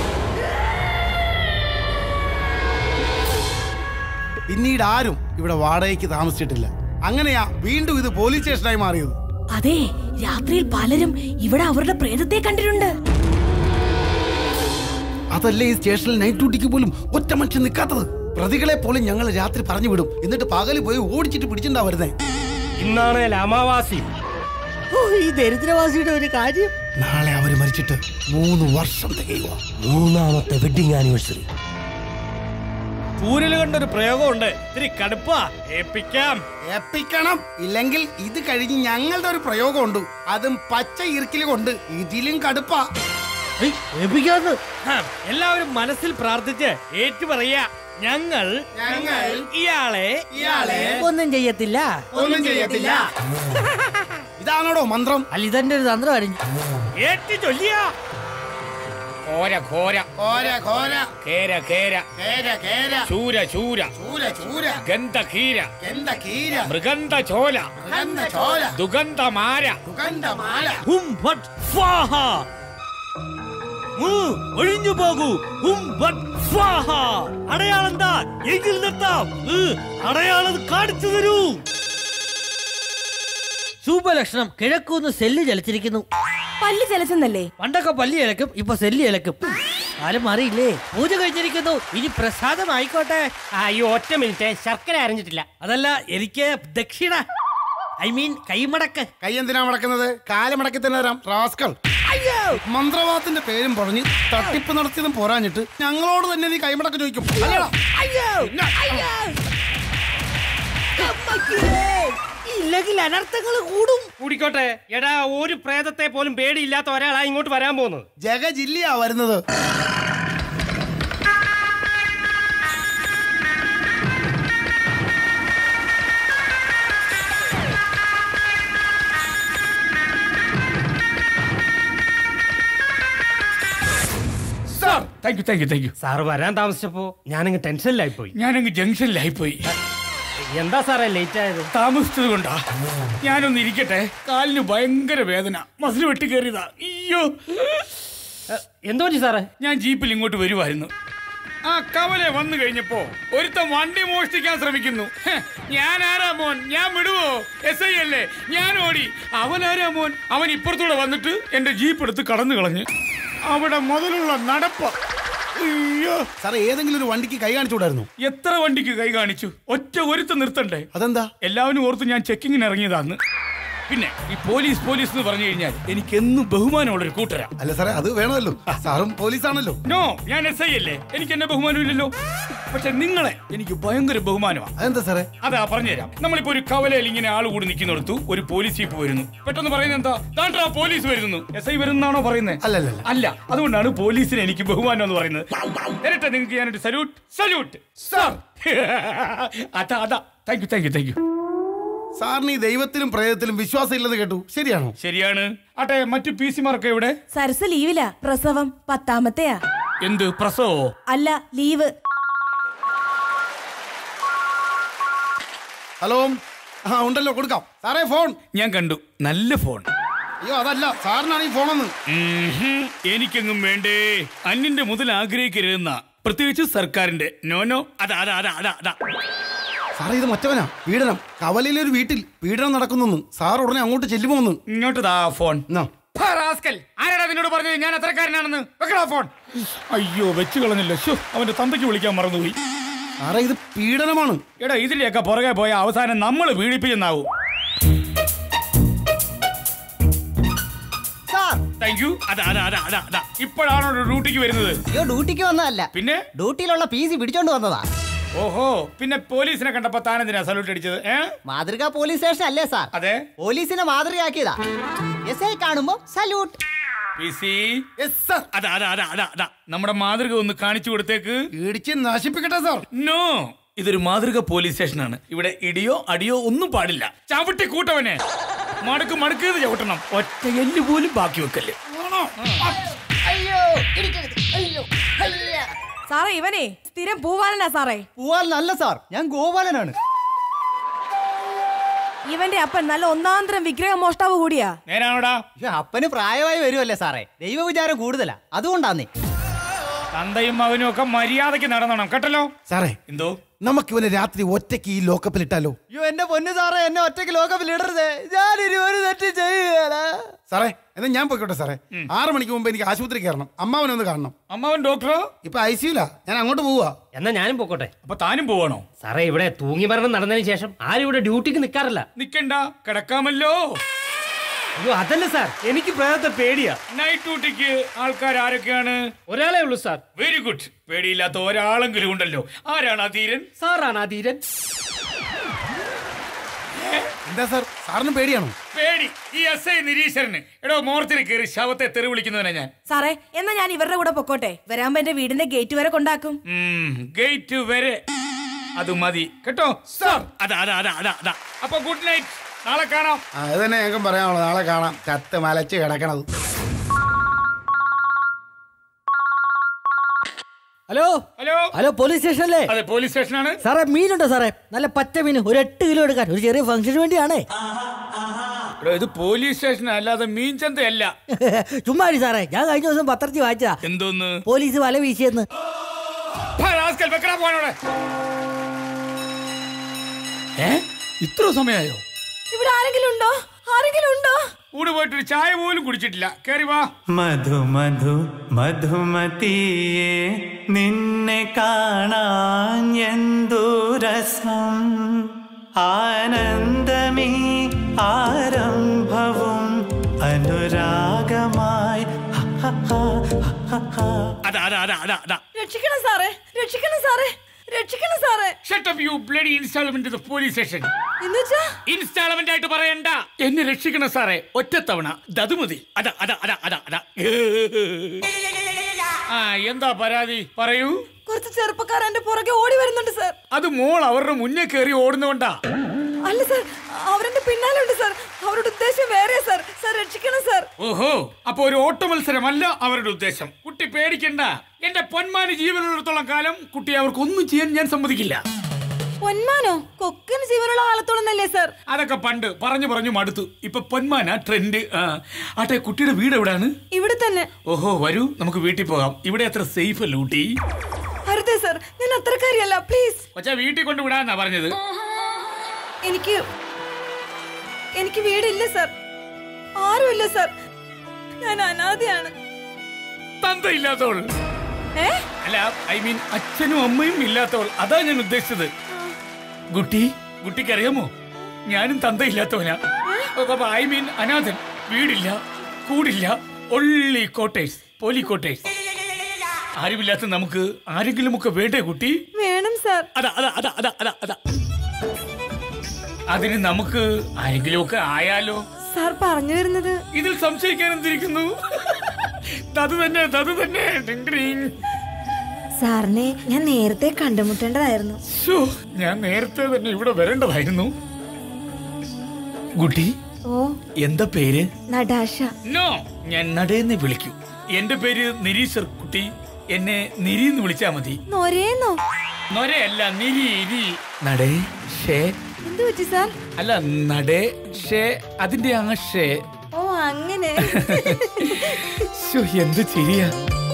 പിന്നീട് ആരും ഇവിടെ വാടകയ്ക്ക് താമസിച്ചിട്ടില്ല അങ്ങനെയാ വീണ്ടും ഇത് പോലീസ് സ്റ്റേഷനായി മാറിയത് അതെ രാത്രിയിൽ പലരും ഇവിടെ അവരുടെ പ്രേതത്തെ കണ്ടിട്ടുണ്ട് അതല്ലേ ഈ സ്റ്റേഷനിൽ നൈറ്റ് ഡ്യൂട്ടിക്ക് പോലും ഒറ്റ മനുഷ്യൻ നിൽക്കാത്തത് പ്രതികളെ പോലും ഞങ്ങൾ രാത്രി പറഞ്ഞു വിടും എന്നിട്ട് പകല് പോയി ഓടിച്ചിട്ട് പിടിച്ചിട്ടുണ്ടാ വരുന്നേ ഇന്നാണ് അമാവാസി ഈ ദരിദ്രവാസിയുടെ ഒരു കാര്യം നാളെ അവര് മരിച്ചിട്ട് മൂന്ന് വർഷം തികയുക മൂന്നാമത്തെ വെഡിങ് ആനിവേഴ്സറി പൂരിൽ കണ്ടൊരു പ്രയോഗമുണ്ട് ഇത്തിരി കടുപ്പാ ഏൽപ്പിക്കാം എപ്പിക്കണം ഇല്ലെങ്കിൽ ഇത് കഴിഞ്ഞ് ഞങ്ങളുടെ ഒരു പ്രയോഗമുണ്ട് അതും പച്ച ഇറുക്കിൽ കൊണ്ട് ഇതിലും കടുപ്പാ ഏൽപ്പിക്കാന്ന് എല്ലാവരും മനസ്സിൽ പ്രാർത്ഥിച്ച് ഏറ്റുപറയാ ഞങ്ങൾ ഞങ്ങൾ ഇയാളെ ഇയാളെ ഒന്നും ചെയ്യത്തില്ല ഒന്നും ചെയ്യത്തില്ല ഇതാണോടോ മന്ത്രം അല്ല ഇതെന്റെ ഒരു തന്ത്രമായിരുന്നു ഏറ്റു ചൊല്ലിയ ഘോര ഘോര ഘോര ഘോര കേര കേര കേര കേര ശൂര ശൂര ചൂര ചൂര ഗന്ധ ഖീര എന്താ കീര മൃഗന്ധ ചോല ഗന്ധ ചോല ദുഗന്ധ മാര സുഗന്ധമാല ഹും ഭട്ട് സ്വാഹ ഉം, ഒഴിഞ്ഞു പോകൂ ഹും ഭട്ട് സ്വാഹ അടയാളം എന്താ എങ്കിൽ നിർത്താം ഉം, അടയാളം കാണിച്ചു തരൂ ശുഭലക്ഷണം കിഴക്കൂന്ന് സെല്ല് ചലിച്ചിരിക്കുന്നു പല്ല് ചലച്ചെന്നല്ലേ പണ്ടൊക്കെ പല്ലി ഇലക്കും ഇപ്പൊ സെല്ലി ഇലക്കും ആരും മാറിയില്ലേ പൂജ കഴിഞ്ഞിരിക്കുന്നു ഇനി പ്രസാദം ആയിക്കോട്ടെ ആ ഈ ഒറ്റ മിനിറ്റ് ശർക്കര അരഞ്ഞിട്ടില്ല അതല്ല എനിക്ക് ദക്ഷിണ ഐ മീൻ കൈമടക്ക് കൈ എന്തിനാ മടക്കുന്നത് കാല് മടക്കി തന്നെ തരാം റാസ്കൾ മന്ത്രവാദത്തിന്റെ പേരും പറഞ്ഞ് തട്ടിപ്പ് നടത്തിയതും പോരാഞ്ഞിട്ട് ഞങ്ങളോട് തന്നെ നീ കൈമടക്ക് ചോദിക്കും അല്ലേടാ? ഇല്ലെങ്കിൽ അനർത്ഥങ്ങൾ കൂടും കൂടിക്കോട്ടെ എടാ ഒരു പ്രേതത്തെ പോലും പേടിയില്ലാത്ത ഒരാളാ ഇങ്ങോട്ട് വരാൻ പോകുന്നത് ജഗജില്ലയാ വരുന്നത് sir thank you thank you thank you sir വരാൻ താമസിച്ചപ്പോ ഞാനങ്ങ് ടെൻഷനിലായി പോയി ഞാനങ്ങ് ജംഗ്ഷനിലായി പോയി എന്താ സാറേ ലേറ്റ് ആയത് താമസിച്ചത് കൊണ്ടാ ഞാനൊന്ന് ഇരിക്കട്ടെ കാലിന് ഭയങ്കര വേദന മസിൽ വെട്ടി കയറിയതാ അയ്യോ എന്തോ സാറേ ഞാൻ ജീപ്പിൽ ഇങ്ങോട്ട് വരുമായിരുന്നു ആ കവല വന്നു കഴിഞ്ഞപ്പോ ഒരുത്തൻ വണ്ടി മോഷ്ടിക്കാൻ ശ്രമിക്കുന്നു ഹെ, ഞാൻ ആരാ മോൻ ഞാൻ വിടുവോ എസ് ഐ അല്ലേ ഞാൻ ഓടി അവൻ ആരാ മോൻ അവൻ ഇപ്പുറത്തൂടെ വന്നിട്ട് എന്റെ ജീപ്പ് എടുത്ത് കടന്നു കളഞ്ഞ് അവിടെ മുതലുള്ള നടപ്പ അയ്യോ സാറേ ഏതെങ്കിലും ഒരു വണ്ടിക്ക് കൈ കാണിച്ചുകൂടായിരുന്നു എത്ര വണ്ടിക്ക് കൈ കാണിച്ചു ഒറ്റ ഒരുത്ത നിർത്തണ്ടേ അതെന്താ എല്ലാവരും ഓർത്ത് ഞാൻ ചെക്കിങ്ങിന് ഇറങ്ങിയതാന്ന് പിന്നെ ഈ പോലീസ് പോലീസ് എന്ന് പറഞ്ഞു കഴിഞ്ഞാൽ എനിക്ക് എന്നും ബഹുമാനമുള്ളൊരു കൂട്ടരാ അല്ല സാറേ അത് വേണമല്ലോ സാറും പോലീസാണല്ലോ നോ ഞാൻ എസ് ഐ അല്ലേ എനിക്ക് എന്നെ ബഹുമാനമില്ലല്ലോ പക്ഷെ നിങ്ങളെ എനിക്ക് ഭയങ്കര ബഹുമാനമാണ് അതെന്താ സാറേ അതാ പറഞ്ഞുതരാം നമ്മളിപ്പോ ഒരു കവലയിൽ ഇങ്ങനെ ആൾ കൂടി നിൽക്കുന്നിടത്തു ഒരു പോലീസ് ജീപ്പ് വരുന്നു പെട്ടെന്ന് പറയുന്നത് എന്താ താണ്ടാ പോലീസ് വരുന്നു എസ് ഐ വരുന്നാണോ പറയുന്നത് അല്ലല്ല അല്ല അതുകൊണ്ടാണ് പോലീസിന് എനിക്ക് ബഹുമാനം എന്ന് പറയുന്നത് വരട്ടെ നിങ്ങൾക്ക് ഞാനൊരു സല്യൂട്ട് സല്യൂട്ട് സാർ അതാ അതാ thank you thank you thank you സാറിന് ഈ ദൈവത്തിലും പ്രേതത്തിലും വിശ്വാസം ഇല്ലെന്ന് കേട്ടു ശരിയാണോ ശരിയാണ് ആട്ടെ മറ്റു പി സിമാരൊക്കെ ഇവിടെ സരസ് ലീവില പ്രസവം പത്താമത്തെയാ എന്ത് പ്രസവോ അല്ല ലീവ് ഹലോ ആ ഉണ്ടല്ലോ കൊടുക്കാം സാറേ ഫോൺ ഞാൻ കണ്ടു നല്ല ഫോൺ അയ്യോ അതല്ല സാറിനാണ് ഈ ഫോണെന്ന് ഉംഹും. എനിക്കെങ്ങും വേണ്ടേ അന്യന്റെ മുതൽ ആഗ്രഹിക്കരുതെന്ന പ്രത്യേകിച്ച് സർക്കാരിന്റെ നോ നോ അതാ അതാ അതാ അതാ അതാ സാറേ ഇത് മറ്റവനാ പീഡനം കവലയിലെ ഒരു വീട്ടിൽ പീഡനം നടക്കുന്നു സാർ ഉടനെ അങ്ങോട്ട് ചെല്ലുമോന്ന് ഇങ്ങോട്ട് താ ഫോൺ എന്നാ ഹാ, റാസ്കൽ. ആരെടാ നിന്നോട് പറഞ്ഞത് ഞാൻ അത്രക്കാരനാണെന്ന് വെക്കടാ ഫോൺ അയ്യോ വെച്ച് കളഞ്ഞല്ലോ ശോ അവന്റെ തന്തയ്ക്ക് വിളിക്കാൻ മറന്നുപോയി സാറേ ഇത് പീഡനമാണ് എടാ ഇതിന്റെയൊക്കെ പുറകെ പോയ അവസാനം നമ്മൾ പീഡിപ്പിച്ചെന്നാവും താങ്ക് യു അതാ അതാ അതാ അതാ അതാ ഇപ്പോഴാണോ ഡ്യൂട്ടിക്ക് വരുന്നത് അയ്യോ ഡ്യൂട്ടിക്ക് വന്നതല്ല പിന്നെ ഡ്യൂട്ടിയിലുള്ള പി സി പിടിച്ചോണ്ട് വന്നതാ ഓഹോ പിന്നെ പോലീസിനെ കണ്ടപ്പോ താനെന്തിനാ സല്യൂട്ട് അടിച്ചത് ഏ മാതൃക പോലീസ് സ്റ്റേഷൻ അല്ലേ സാർ അതെ പോലീസിനെ മാതൃകയാക്കിയതാ എസ് ഐ കാണുമ്പോ സല്യൂട്ട് പി സി അതാ അതാ അതാ അതാ അതാ നമ്മുടെ മാതൃക ഒന്ന് കാണിച്ചു കൊടുത്തേക്ക് ഇടിച്ച് നശിപ്പിക്കട്ടെ സാർ നോ ഇതൊരു മാതൃക പോലീസ് സ്റ്റേഷനാണ് ഇവിടെ ഇടിയോ അടിയോ ഒന്നും പാടില്ല ചവിട്ടി കൂട്ടവനെ മടക്ക് മടക്കേത് ചവിട്ടണം ഒറ്റ എല്ല് പോലും ബാക്കി വെക്കല്ലേ അയ്യോ ഇടിക്കരുത് അയ്യോ സാറേ ഇവനെ സ്ഥിരം പൂവാലനാ സാറേ പൂവാലനല്ല സാർ ഞാൻ ഗോപാലനാണ് ഇവന്റെ അപ്പൻ നല്ല ഒന്നാന്തരം വിഗ്രഹ മോഷ്ടാവ് കൂടിയാ നേരാണോടാ അപ്പന് പ്രായമായി വരുമല്ലേ സാറേ ദൈവവിചാരം കൂടുതലാ അതുകൊണ്ടാന്നേ തന്തയും അവനും ഒക്കെ മര്യാദയ്ക്ക് നടന്നണം കേട്ടല്ലോ സാറേ എന്തോ നമുക്ക് ഇവനെ രാത്രി ഒറ്റയ്ക്ക് ഈ ലോക്കപ്പിൽ ഇട്ടാലോ അയ്യോ എന്റെ പൊന്നു സാറേ എന്നെ ഒറ്റയ്ക്ക് ലോകപ്പിൽ ഇടരുത് ഞാൻ ഇനി ഒരു തെറ്റ് ചെയ്യുകയാണ് സാറേ എന്നാ ഞാൻ പോയിക്കോട്ടെ സാറേ ആറ് മണിക്ക് മുമ്പ് എനിക്ക് ആശുപത്രി കയറണം അമ്മാവനെ ഒന്ന് കാണണം അമ്മാവൻ ഡോക്ടറോ ഇപ്പൊ ഐ സിയിലാ ഞാൻ അങ്ങോട്ട് പോവാ എന്നാ ഞാനും പോക്കോട്ടെ അപ്പൊ താനും പോവാണോ സാറേ ഇവിടെ തൂങ്ങി മരണം നടന്നതിന് ശേഷം ആരും ഇവിടെ ഡ്യൂട്ടിക്ക് നിൽക്കാറില്ല നിക്കണ്ട കിടക്കാമല്ലോ അയ്യോ അതല്ല സാർ എനിക്ക് പ്രേതത്തെ പേടിയാ നൈറ്റ് ഡ്യൂട്ടിക്ക് ആൾക്കാർ ആരൊക്കെയാണ് ഒരാളേ ഉള്ളൂ സാർ വെരി ഗുഡ് പേടിയില്ലാത്ത ഒരാളെങ്കിലും ഉണ്ടല്ലോ ആരാണ് ആ ധീരൻ സാറാണ് ആ ധീരൻ എന്താ സാർ സാറിന് പേടിയാണോ പേടി ഈ എസ് ഐ നിരീശ്വരന് എടോ മോർച്ചറി കയറി ശവത്തെ തെറി വിളിക്കുന്നവനാ ഞാൻ സാറേ എന്നാ ഞാൻ ഇവരുടെ കൂടെ പൊക്കോട്ടെ വരാമ്പോ എന്റെ വീടിന്റെ ഗേറ്റ് വരെ കൊണ്ടാക്കും ഗേറ്റ് വരെ അത് മതി കേട്ടോ സാർ അതാ അതാ അതാ അതാ അതാ അപ്പൊ ഗുഡ് നൈറ്റ് നാളെ കാണാം ആ, അത് തന്നെ ഞങ്ങൾക്ക് പറയാനുള്ളത് നാളെ കാണാം ചത്ത് മലച്ച് കിടക്കണത് ഹലോ ഹലോ ഹലോ പോലീസ് സ്റ്റേഷനല്ലേ അതെ പോലീസ് സ്റ്റേഷനാണ് സാറേ മീനുണ്ടോ സാറേ നല്ല പച്ച മീൻ ഒരു എട്ട് കിലോ എടുക്കാൻ ഒരു ചെറിയ ഫംഗ്ഷന് വേണ്ടിയാണേ എടോ ഇത് പോലീസ് സ്റ്റേഷൻ അല്ലാതെ മീൻചന്തയല്ല ചുമ്മാ ഇരി സാറേ ഞാൻ കഴിഞ്ഞ ദിവസം പത്രത്തിൽ വായിച്ചതാ എന്തോന്ന് പോലീസ് വല വീശിയെന്ന് ഹാ, റാസ്കൽ, വെക്കടാ പോകാനോടെ ഏ ഇത്ര സമയമായോ ഇവിടെ ആരെങ്കിലും ഉണ്ടോ ആരെങ്കിലും ഉണ്ടോ കൂട് പോയിട്ട് ഒരു ചായ പോലും കുടിച്ചിട്ടില്ല കേറി വാ മധു മധു മധുമതിയെ നിന്നെ കാണാൻ എന്തു രസം ആനന്ദമേ ആരംഭവും അനുരാഗമായി ഹ, ഹ, ഹ, ഹ, ഹ. അതാ അതാ അതാ അതാ അതാ രക്ഷിക്കണം സാറേ രക്ഷിക്കണം സാറേ രക്ഷിക്കണം സാറേ shut up you bloody instalment to police station എന്നുവെച്ചാ ഇൻസ്റ്റാൾമെന്റ് ആയിട്ട് പറയണ്ട എന്നെ രക്ഷിക്കണം സാറേ ഒറ്റത്തവണ ദതുമതി അതാ അതാ അതാ അതാ അതാ ആ എന്താ പരാതി പറയൂ കുറച്ച് ചെറുപ്പക്കാർ എന്റെ പുറകെ ഓടി വരുന്നുണ്ട് സാർ അത് മോൾ അവരുടെ മുന്നേ കയറി ഓടുന്നോണ്ടാ അല്ല സാർ അവരെന്റെ പിന്നാലെ ഉണ്ട് സാർ അവരുടെ ഉദ്ദേശം വേറെ സാർ സാർ രക്ഷിക്കണം സാർ ഓഹോ അപ്പൊ ഒരു ഓട്ട മത്സരമല്ല അവരുടെ ഉദ്ദേശം കുട്ടി പേടിക്കണ്ട എന്റെ പൊന്മാന് ജീവനുള്ളിടത്തോളം കാലം കുട്ടി അവർക്ക് ഒന്നും ചെയ്യാൻ ഞാൻ സമ്മതിക്കില്ല പൊന്മാനോ കൊക്കിന് ജീവനുള്ള കാലത്തോളന്നല്ലേ സാർ അതൊക്കെ പണ്ട് പറഞ്ഞു പറഞ്ഞു മടുത്തു ഇപ്പൊ പൊന്മാനാ ട്രെൻഡ് ആ ആട്ടെ കുട്ടിയുടെ വീട് എവിടാണ് ഇവിടെ തന്നെ ഓഹോ വരൂ നമുക്ക് വീട്ടിൽ പോകാം ഇവിടെ അത്ര സേഫ് അല്ല ഊട്ടി അരുതേ സാർ ഞാൻ അത്രക്കാരിയല്ല പ്ലീസ് കൊച്ചാ വീട്ടിൽ കൊണ്ട് വിടാന്നാ പറഞ്ഞത് എനിക്ക് എനിക്ക് വീടില്ല സാർ ആരുമില്ല സാർ ഞാൻ അനാഥയാണ് തന്തയില്ലാത്തവൾ ഏ അല്ല ഐ മീൻ അച്ഛനും അമ്മയും ഇല്ലാത്തവൾ അതാ ഞാൻ ഉദ്ദേശിച്ചത് കുട്ടി കുട്ടിക്ക് അറിയാമോ ഞാനും തന്തയില്ലാത്തവനാ ഐ മീൻ അനാഥൻ വീടില്ല കൂടില്ല ഒള്ളി കോട്ടേഴ്സ് പോലി കോട്ടേഴ്സ് ആരുമില്ലാത്ത നമുക്ക് ആരെങ്കിലും ഒക്കെ വേണ്ടേ കുട്ടി വേണം സാർ അതാ അതാ അതാ അതാ അതാ അതാ അതിന് നമുക്ക് ആരെങ്കിലും ഒക്കെ ആയാലോ സാർ പറഞ്ഞു വരുന്നത് ഇതിൽ സംശയിക്കാൻ എന്തിരിക്കുന്നു തത് തന്നെ തത് തന്നെ ടിങ് ടിങ്. സാറിനെ ഞാൻ നേരത്തെ കണ്ടുമുട്ടേണ്ടതായിരുന്നു ശ്ശോ, ഞാൻ നേരത്തെ തന്നെ ഇവിടെ വരേണ്ടതായിരുന്നു കുട്ടി ഓ എന്താ പേര് നടാശ നോ ഞാൻ നടേന്ന് വിളിക്കൂ എന്റെ പേര് നിരീശ്വർ കുട്ടി എന്നെ നിരി എന്ന് വിളിച്ചാ മതി നൊരേന്നോ നൊരയല്ല നിരി ഇരി നടേ ഷേ എന്ത് പറ്റി സാർ അല്ല നടേ ഷേ അതിന്റെ ആ ഷേ ഓ അങ്ങനെ ശ്ശോ, എന്ത് ചിരിയാ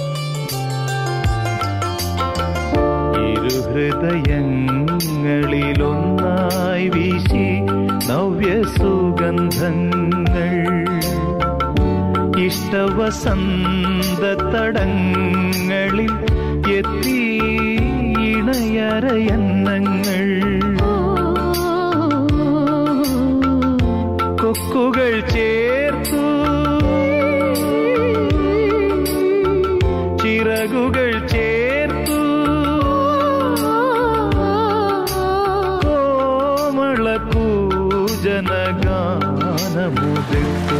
ഇരുഹൃദയങ്ങളിലൊന്നായി വീശി നവ്യസുഗന്ധങ്ങൾ ഇഷ്ടവസന്തടങ്ങളിൽ എത്തി ഇണയരയന്നങ്ങൾ കൊക്കുകൾ ചേർത്തു ചിറകുകൾ ചേർത്തു കോമള കൂജനഗാനമുദിർത്തു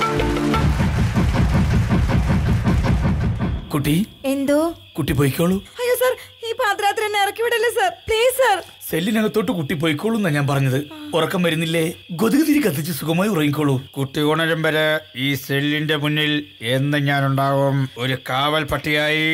കുട്ടി എന്തോ കുട്ടി പോയിക്കോളൂ അയ്യോ സാർ ഈ പാതിരാത്രി എന്നെ ഇറക്കി വിടല്ലേ സാർ പ്ലീസ് സാർ സെല്ലിനകത്തോട്ട് കുട്ടി പോയിക്കോളൂ എന്നാ ഞാൻ പറഞ്ഞത് ഉറക്കം വരുന്നില്ലേ കൊതുകുതിരി കത്തിച്ച് സുഖമായി ഉറങ്ങിക്കോളൂ കുട്ടി ഉണരും വരെ ഈ സെല്ലിന്റെ മുന്നിൽ എന്ന് ഞാൻ ഉണ്ടാവും ഒരു കാവൽ പട്ടിയായി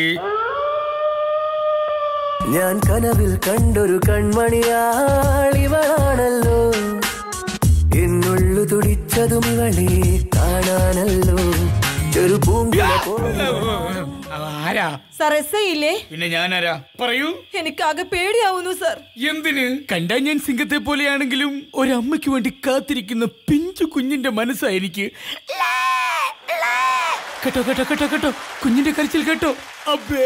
ഞാൻ കനവിൽ കണ്ടൊരു കൺമണിയാളിവളാണല്ലോ എന്നുള്ളു തുടിച്ചതും ഇവളെ കാണാനല്ലോ ഒരു പൂങ്കില ആരാ സാർ എസ് ഐ ഇല്ലേ പിന്നെ ഞാനാരാ പറയൂ എനിക്കാകെ പേടിയാവുന്നു സാർ എന്തിന് കണ്ടാ ഞാൻ സിംഗത്തെ പോലെയാണെങ്കിലും ഒരമ്മയ്ക്ക് വേണ്ടി കാത്തിരിക്കുന്ന പിഞ്ചു കുഞ്ഞിന്റെ മനസ്സാ എനിക്ക് കേട്ടോ കേട്ടോ കേട്ടോ കേട്ടോ കുഞ്ഞിന്റെ കരച്ചിൽ കേട്ടോ അബേ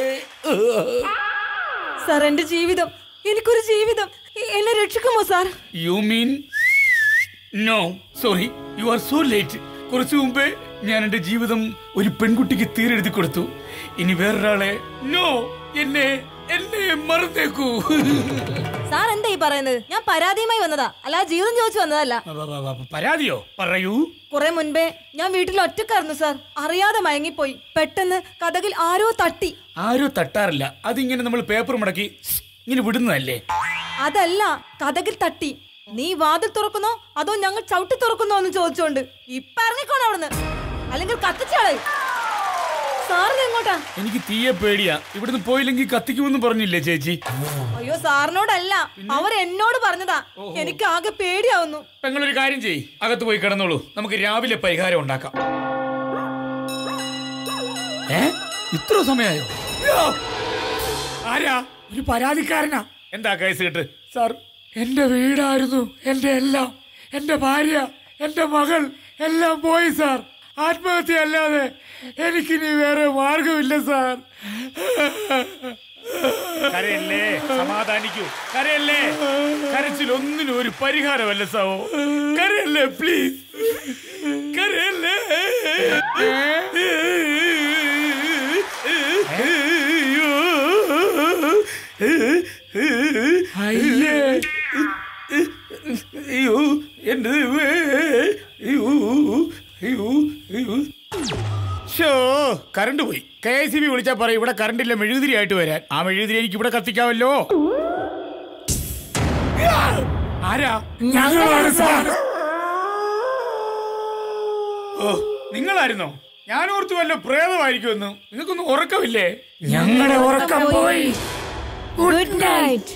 സാർ എന്റെ ജീവിതം എനിക്കൊരു ജീവിതം എ- എന്നെ രക്ഷിക്കുമോ sir you mean no sorry you are so late കുറച്ചു മുമ്പേ ഞാൻ എന്റെ ജീവിതം ഒരു പെൺകുട്ടിക്ക് തീരെഴുതി കൊടുത്തു ഇനി വേറൊരാളെ നോ എന്നെ എന്നെ മറന്നേക്കൂ സാർ എന്താ ഈ പറയുന്നത് ഞാൻ പരാതിയുമായി വന്നതാ അല്ലാതെ ജീവിതം ചോദിച്ചു വന്നതല്ല പരാതിയോ പറയൂ കുറെ മുൻപേ ഞാൻ വീട്ടിൽ ഒറ്റക്കായിരുന്നു സാർ അറിയാതെ മയങ്ങിപ്പോയി പെട്ടെന്ന് കഥകിൽ ആരോ തട്ടി ആരോ തട്ടാറില്ല അതിങ്ങനെ നമ്മൾ പേപ്പർ മടക്കി ഇങ്ങനെ വിടുന്നതല്ലേ അതല്ല കഥകിൽ തട്ടി നീ വാതിൽ തുറക്കുന്നോ അതോ ഞങ്ങൾ ചവിട്ടി തുറക്കുന്നോ എന്ന് ചോദിച്ചോണ്ട് ഇപ്പൊ ഇറങ്ങിക്കോണം അവിടുന്ന് അല്ലെങ്കിൽ കത്തിച്ചാളെ സാറിന് എങ്ങോട്ടാ എനിക്ക് തീയെ പേടിയാ ഇവിടുന്ന് പോയില്ലെങ്കിൽ കത്തിക്കുമെന്ന് പറഞ്ഞില്ലേ ചേച്ചി അയ്യോ സാറിനോടല്ല അവർ എന്നോട് പറഞ്ഞതാ എനിക്ക് ആകെ പേടിയാവുന്നു പെങ്ങളൊരു കാര്യം ചെയ്യ് അകത്ത് പോയി കിടന്നോളൂ നമുക്ക് രാവിലെ പരിഹാരം ഉണ്ടാക്കാം ഏ ഇത്ര സമയമായോ യ്യോ! ആരാ ഒരു പരാതിക്കാരനാ എന്താ കേസ് കിട്ട് സാർ എന്റെ വീടായിരുന്നു എന്റെ എല്ലാം എന്റെ ഭാര്യ എന്റെ മകൾ എല്ലാം പോയി സാർ ആത്മഹത്യ അല്ലാതെ എനിക്കിനി വേറെ മാർഗമില്ല സാർ കരയല്ലേ സമാധാനിക്കൂ കരയല്ലേ കരച്ചിൽ ഒന്നിനും ഒരു പരിഹാരമല്ല സാവോ കരയല്ലേ പ്ലീസ് കരയല്ലേ അയ്യേ അയ്യോ എന്റെ ദൈവമേ. അയ്യോ അയ്യോ അയ്യോ ഷോ കറണ്ട് പോയി കെ എസ് സി ബി വിളിച്ചാൽ പറയും ഇവിടെ കറണ്ട് ഇല്ല മെഴുകുതിരി ആയിട്ട് വരാൻ ആ മെഴുകുതിരി എനിക്ക് ഇവിടെ കത്തിക്കാമല്ലോ ആരാ ഞങ്ങളാണ് സാർ ഓ നിങ്ങളായിരുന്നോ ഞാൻ ഓർത്തു വല്ല പ്രേതമായിരിക്കുമെന്ന് നിങ്ങൾക്കൊന്നും ഉറക്കമില്ലേ ഞങ്ങളുടെ ഉറക്കം പോയി ഗുഡ് നൈറ്റ്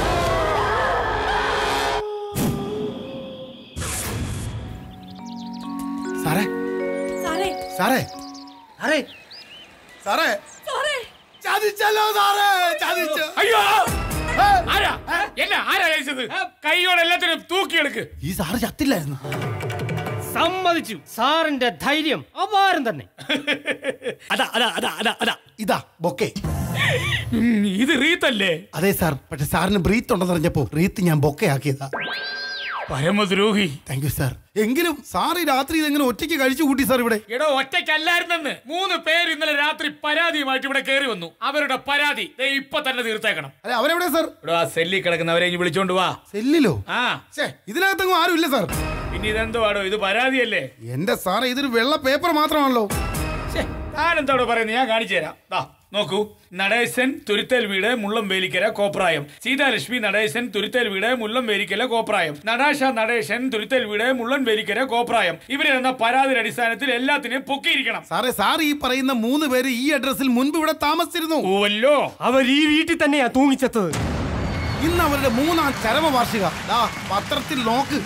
സാറേ സാറേ സാറേ സാറേ സാറേ സാറേ ചതിച്ചല്ലോ സാറേ ചതിച്ചു അയ്യോ ആരാ എന്നാ ആരാ കഴിച്ചത് കൈയോടെ എല്ലാത്തിനും തൂക്കിയെടുക്ക് ഈ സാറ് ചത്തില്ലായിരുന്നു സമ്മതിച്ചു സാറിന്റെ ധൈര്യം അപാരം തന്നെ അതാ അതാ അതാ അതാ അതാ ഇതാ ബൊക്കെ ഇത് റീത്തല്ലേ അതെ സാർ പക്ഷെ സാറിന് ബ്രീത്ത് ഉണ്ടെന്ന് അറിഞ്ഞപ്പോ റീത്ത് ഞാൻ ബൊക്കെ ആക്കിയതാ പരമദ്രോഹി താങ്ക് യു സാർ എങ്കിലും സാർ ഈ രാത്രി ഇതെങ്ങനെ ഒറ്റയ്ക്ക് കഴിച്ചു കൂട്ടി സാർ ഇവിടെ എടോ ഒറ്റയ്ക്കല്ലായിരുന്നെന്ന് മൂന്ന് പേര് ഇന്നലെ രാത്രി പരാതിയുമായിട്ട് ഇവിടെ കയറി വന്നു അവരുടെ പരാതി ദേ ഇപ്പൊ തന്നെ തീർത്തേക്കണം അല്ലെ അവരെവിടെ സാർ ഇവിടെ ആ സെല്ലിൽ കിടക്കുന്നവരെ ഇനി വിളിച്ചോണ്ട് വാ സെല്ലിലോ ആ ഇതിനകത്തെങ്ങും ആരും ഇല്ല സാർ പിന്നെ ഇതെന്തോ ആടോ ഇത് പരാതിയല്ലേ എന്റെ സാറേ ഇതൊരു വെള്ള പേപ്പർ മാത്രമാണല്ലോ താനെന്തോടോ പറയുന്നത് ഞാൻ കാണിച്ചു തരാം ദാ നോക്കൂ നടേശൻ തുരുത്തൽ വീട് മുള്ളം വേലിക്കര കോപ്രായം സീതാലക്ഷ്മി നടേശൻ തുരുത്തൽ വീട് മുള്ളം വേലിക്കര കോപ്രായം നടാശ നടേശൻ തുരുത്തൽ വീട് മുള്ളൻ വേലിക്കര കോപ്രായം ഇവര് തന്ന പരാതിയുടെ അടിസ്ഥാനത്തിൽ എല്ലാത്തിനെയും പൊക്കിയിരിക്കണം സാറേ സാർ ഈ പറയുന്ന മൂന്ന് പേര് ഈ അഡ്രസ്സിൽ മുൻപ് ഇവിടെ താമസിച്ചിരുന്നു ഓവല്ലോ അവർ ഈ വീട്ടിൽ തന്നെയാ തൂങ്ങിച്ചത്തത് ഇന്ന് അവരുടെ മൂന്നാം ചരമ വാർഷിക ദാ പത്രത്തിൽ നോക്ക്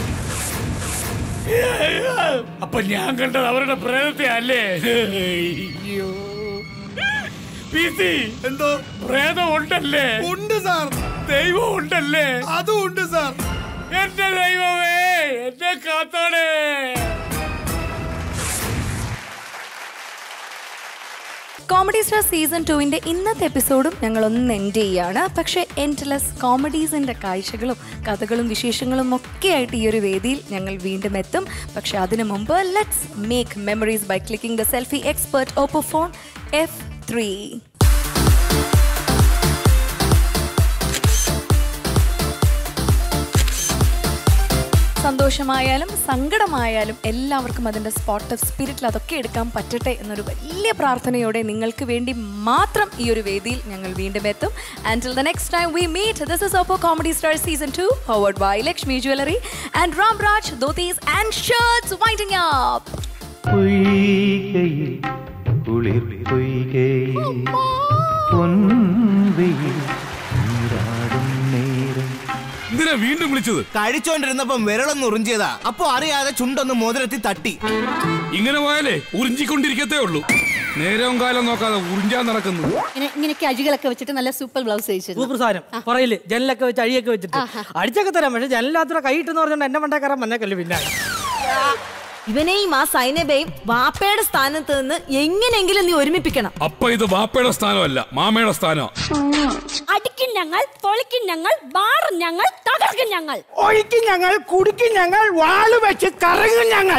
അപ്പൊ ഞാൻ കണ്ടത് അവരുടെ പ്രേതത്തെ അല്ലേ അയ്യോ എന്തോ പ്രേതം ഉണ്ടല്ലേ ഉണ്ട് സാർ ദൈവം ഉണ്ടല്ലേ അതും ഉണ്ട് സാർ എന്റെ ദൈവമേ എന്നെ കാത്തോടെ കോമഡി സ്റ്റാർ സീസൺ ടുവിൻ്റെ ഇന്നത്തെ എപ്പിസോഡും ഞങ്ങൾ ഒന്ന് എൻഡ് ചെയ്യാണ് പക്ഷേ എൻഡ്ലെസ് കോമഡീസിൻ്റെ കാഴ്ചകളും കഥകളും വിശേഷങ്ങളും ഒക്കെ ആയിട്ട് ഈ ഒരു വേദിയിൽ ഞങ്ങൾ വീണ്ടും എത്തും പക്ഷേ അതിനു മുമ്പ് let's make memories by clicking the selfie expert Oppo phone F three സന്തോഷമായാലും സങ്കടമായാലും എല്ലാവർക്കും അതിൻ്റെ സ്പോട്ട് ഓഫ് സ്പിരിറ്റിൽ അതൊക്കെ എടുക്കാൻ പറ്റട്ടെ എന്നൊരു വലിയ പ്രാർത്ഥനയോടെ നിങ്ങൾക്ക് വേണ്ടി മാത്രം ഈ ഒരു വേദിയിൽ ഞങ്ങൾ വീണ്ടും എത്തും and till the next time we meet this is Oppo comedy star season two powered by Lakshmi jewellery and Ram Raj dhotis and shirts winding up പൊയ്കയിൽ കുളിർ പൊയ്കയിൽ പൊൻവെയിൽ നീരാടും നേരം എന്തിനാ വീണ്ടും വിളിച്ചത് കഴിച്ചോണ്ടിരുന്നപ്പം വിരളൊന്ന് ഉറിഞ്ചിയതാ അപ്പൊ അറിയാതെ ചുണ്ടൊന്ന് മോതിരത്തിൽ തട്ടി ഇങ്ങനെ പോയാലേ ഉറിഞ്ചിക്കൊണ്ടിരിക്കത്തേ ഉള്ളൂ നേരവും കാലം നോക്കാതെ ഉറിഞ്ചാൻ നടക്കുന്നു ഇങ്ങനെ ഇങ്ങനെയൊക്കെ അഴികളൊക്കെ വെച്ചിട്ട് നല്ല സൂപ്പർ ബ്ലൗസ് തയ്ച്ചു സൂപ്പർ സാധനം പറയില്ലേ ജനലൊക്കെ വെച്ച് അഴിയൊക്കെ വെച്ചിട്ട് അടിച്ചൊക്കെ തരാം പക്ഷെ ജനലാത്ര കൈയിട്ടെന്ന് പറഞ്ഞോണ്ട് എന്നെ മണ്ടക്കാരൻ മന്നേക്കല്ലേ പിന്നെ ഇവനെയും ആ സൈനബയും വാപ്പയുടെ സ്ഥാനത്ത് നിന്ന് എങ്ങനെയെങ്കിലും നീ ഒരുമിപ്പിക്കണം അപ്പൊ ഇത് വാപ്പയുടെ സ്ഥാനമല്ല മാമയുടെ സ്ഥാനം അടിക്കും ഞങ്ങൾ പൊളിക്കും ഞങ്ങൾ ബാറും ഞങ്ങൾ തകർക്കും ഞങ്ങൾ ഒഴിക്കും ഞങ്ങൾ കുടിക്കും ഞങ്ങൾ വാള് വെച്ച് കറങ്ങും ഞങ്ങൾ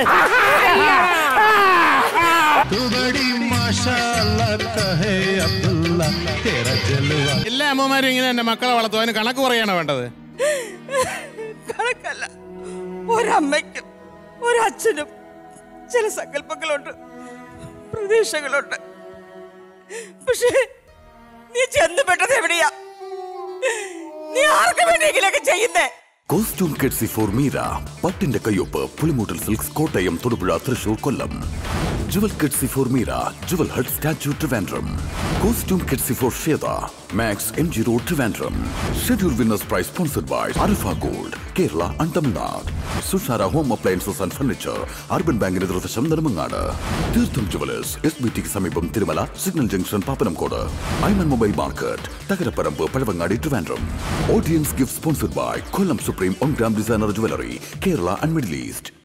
എല്ലാ അമ്മമാരും ഇങ്ങനെ എന്റെ മക്കളെ വളർത്തും അതിന് കണക്ക് പറയണോ വേണ്ടത് കണക്കല്ല ഒരമ്മയ്ക്കും ഒരച്ഛനും ചില സങ്കല്പങ്ങളുണ്ട് പ്രതീക്ഷകളുണ്ട് പക്ഷേ നീ ചെന്നുപെട്ടത് എവിടെയാ നീ ആർക്ക് വേണ്ടിയെങ്കിലൊക്കെ ചെയ്യുന്നേ കോസ്റ്റ്യൂം കെഡ്സി ഫോർ മീര പട്ടിന്റെ കയ്യൊപ്പ് പുളിമൂട്ടിൽ സിൽക്സ് കോട്ടയം തൊടുപുഴ തൃശൂർ കൊല്ലം ജുവൽ കെഡ്സി for Meera jewel hut statue Trivandrum costume കെഡ്സി ഫോർ ഷേദ max M G road Trivandrum schedule winners prize sponsored by alpha gold Kerala and Tamil Nadu Sushara home appliances and furniture urban ബാങ്കിന് എതിർവശം Nedumangad Theertham jewellers S B ടിക്ക് സമീപം Thirumala signal junction Pappanamcode Aiman mobile market Thakaraparambu Pazhavangadi Trivandrum audience gift sponsored by Kollam supreme one gram designer jewellery Kerala and middle east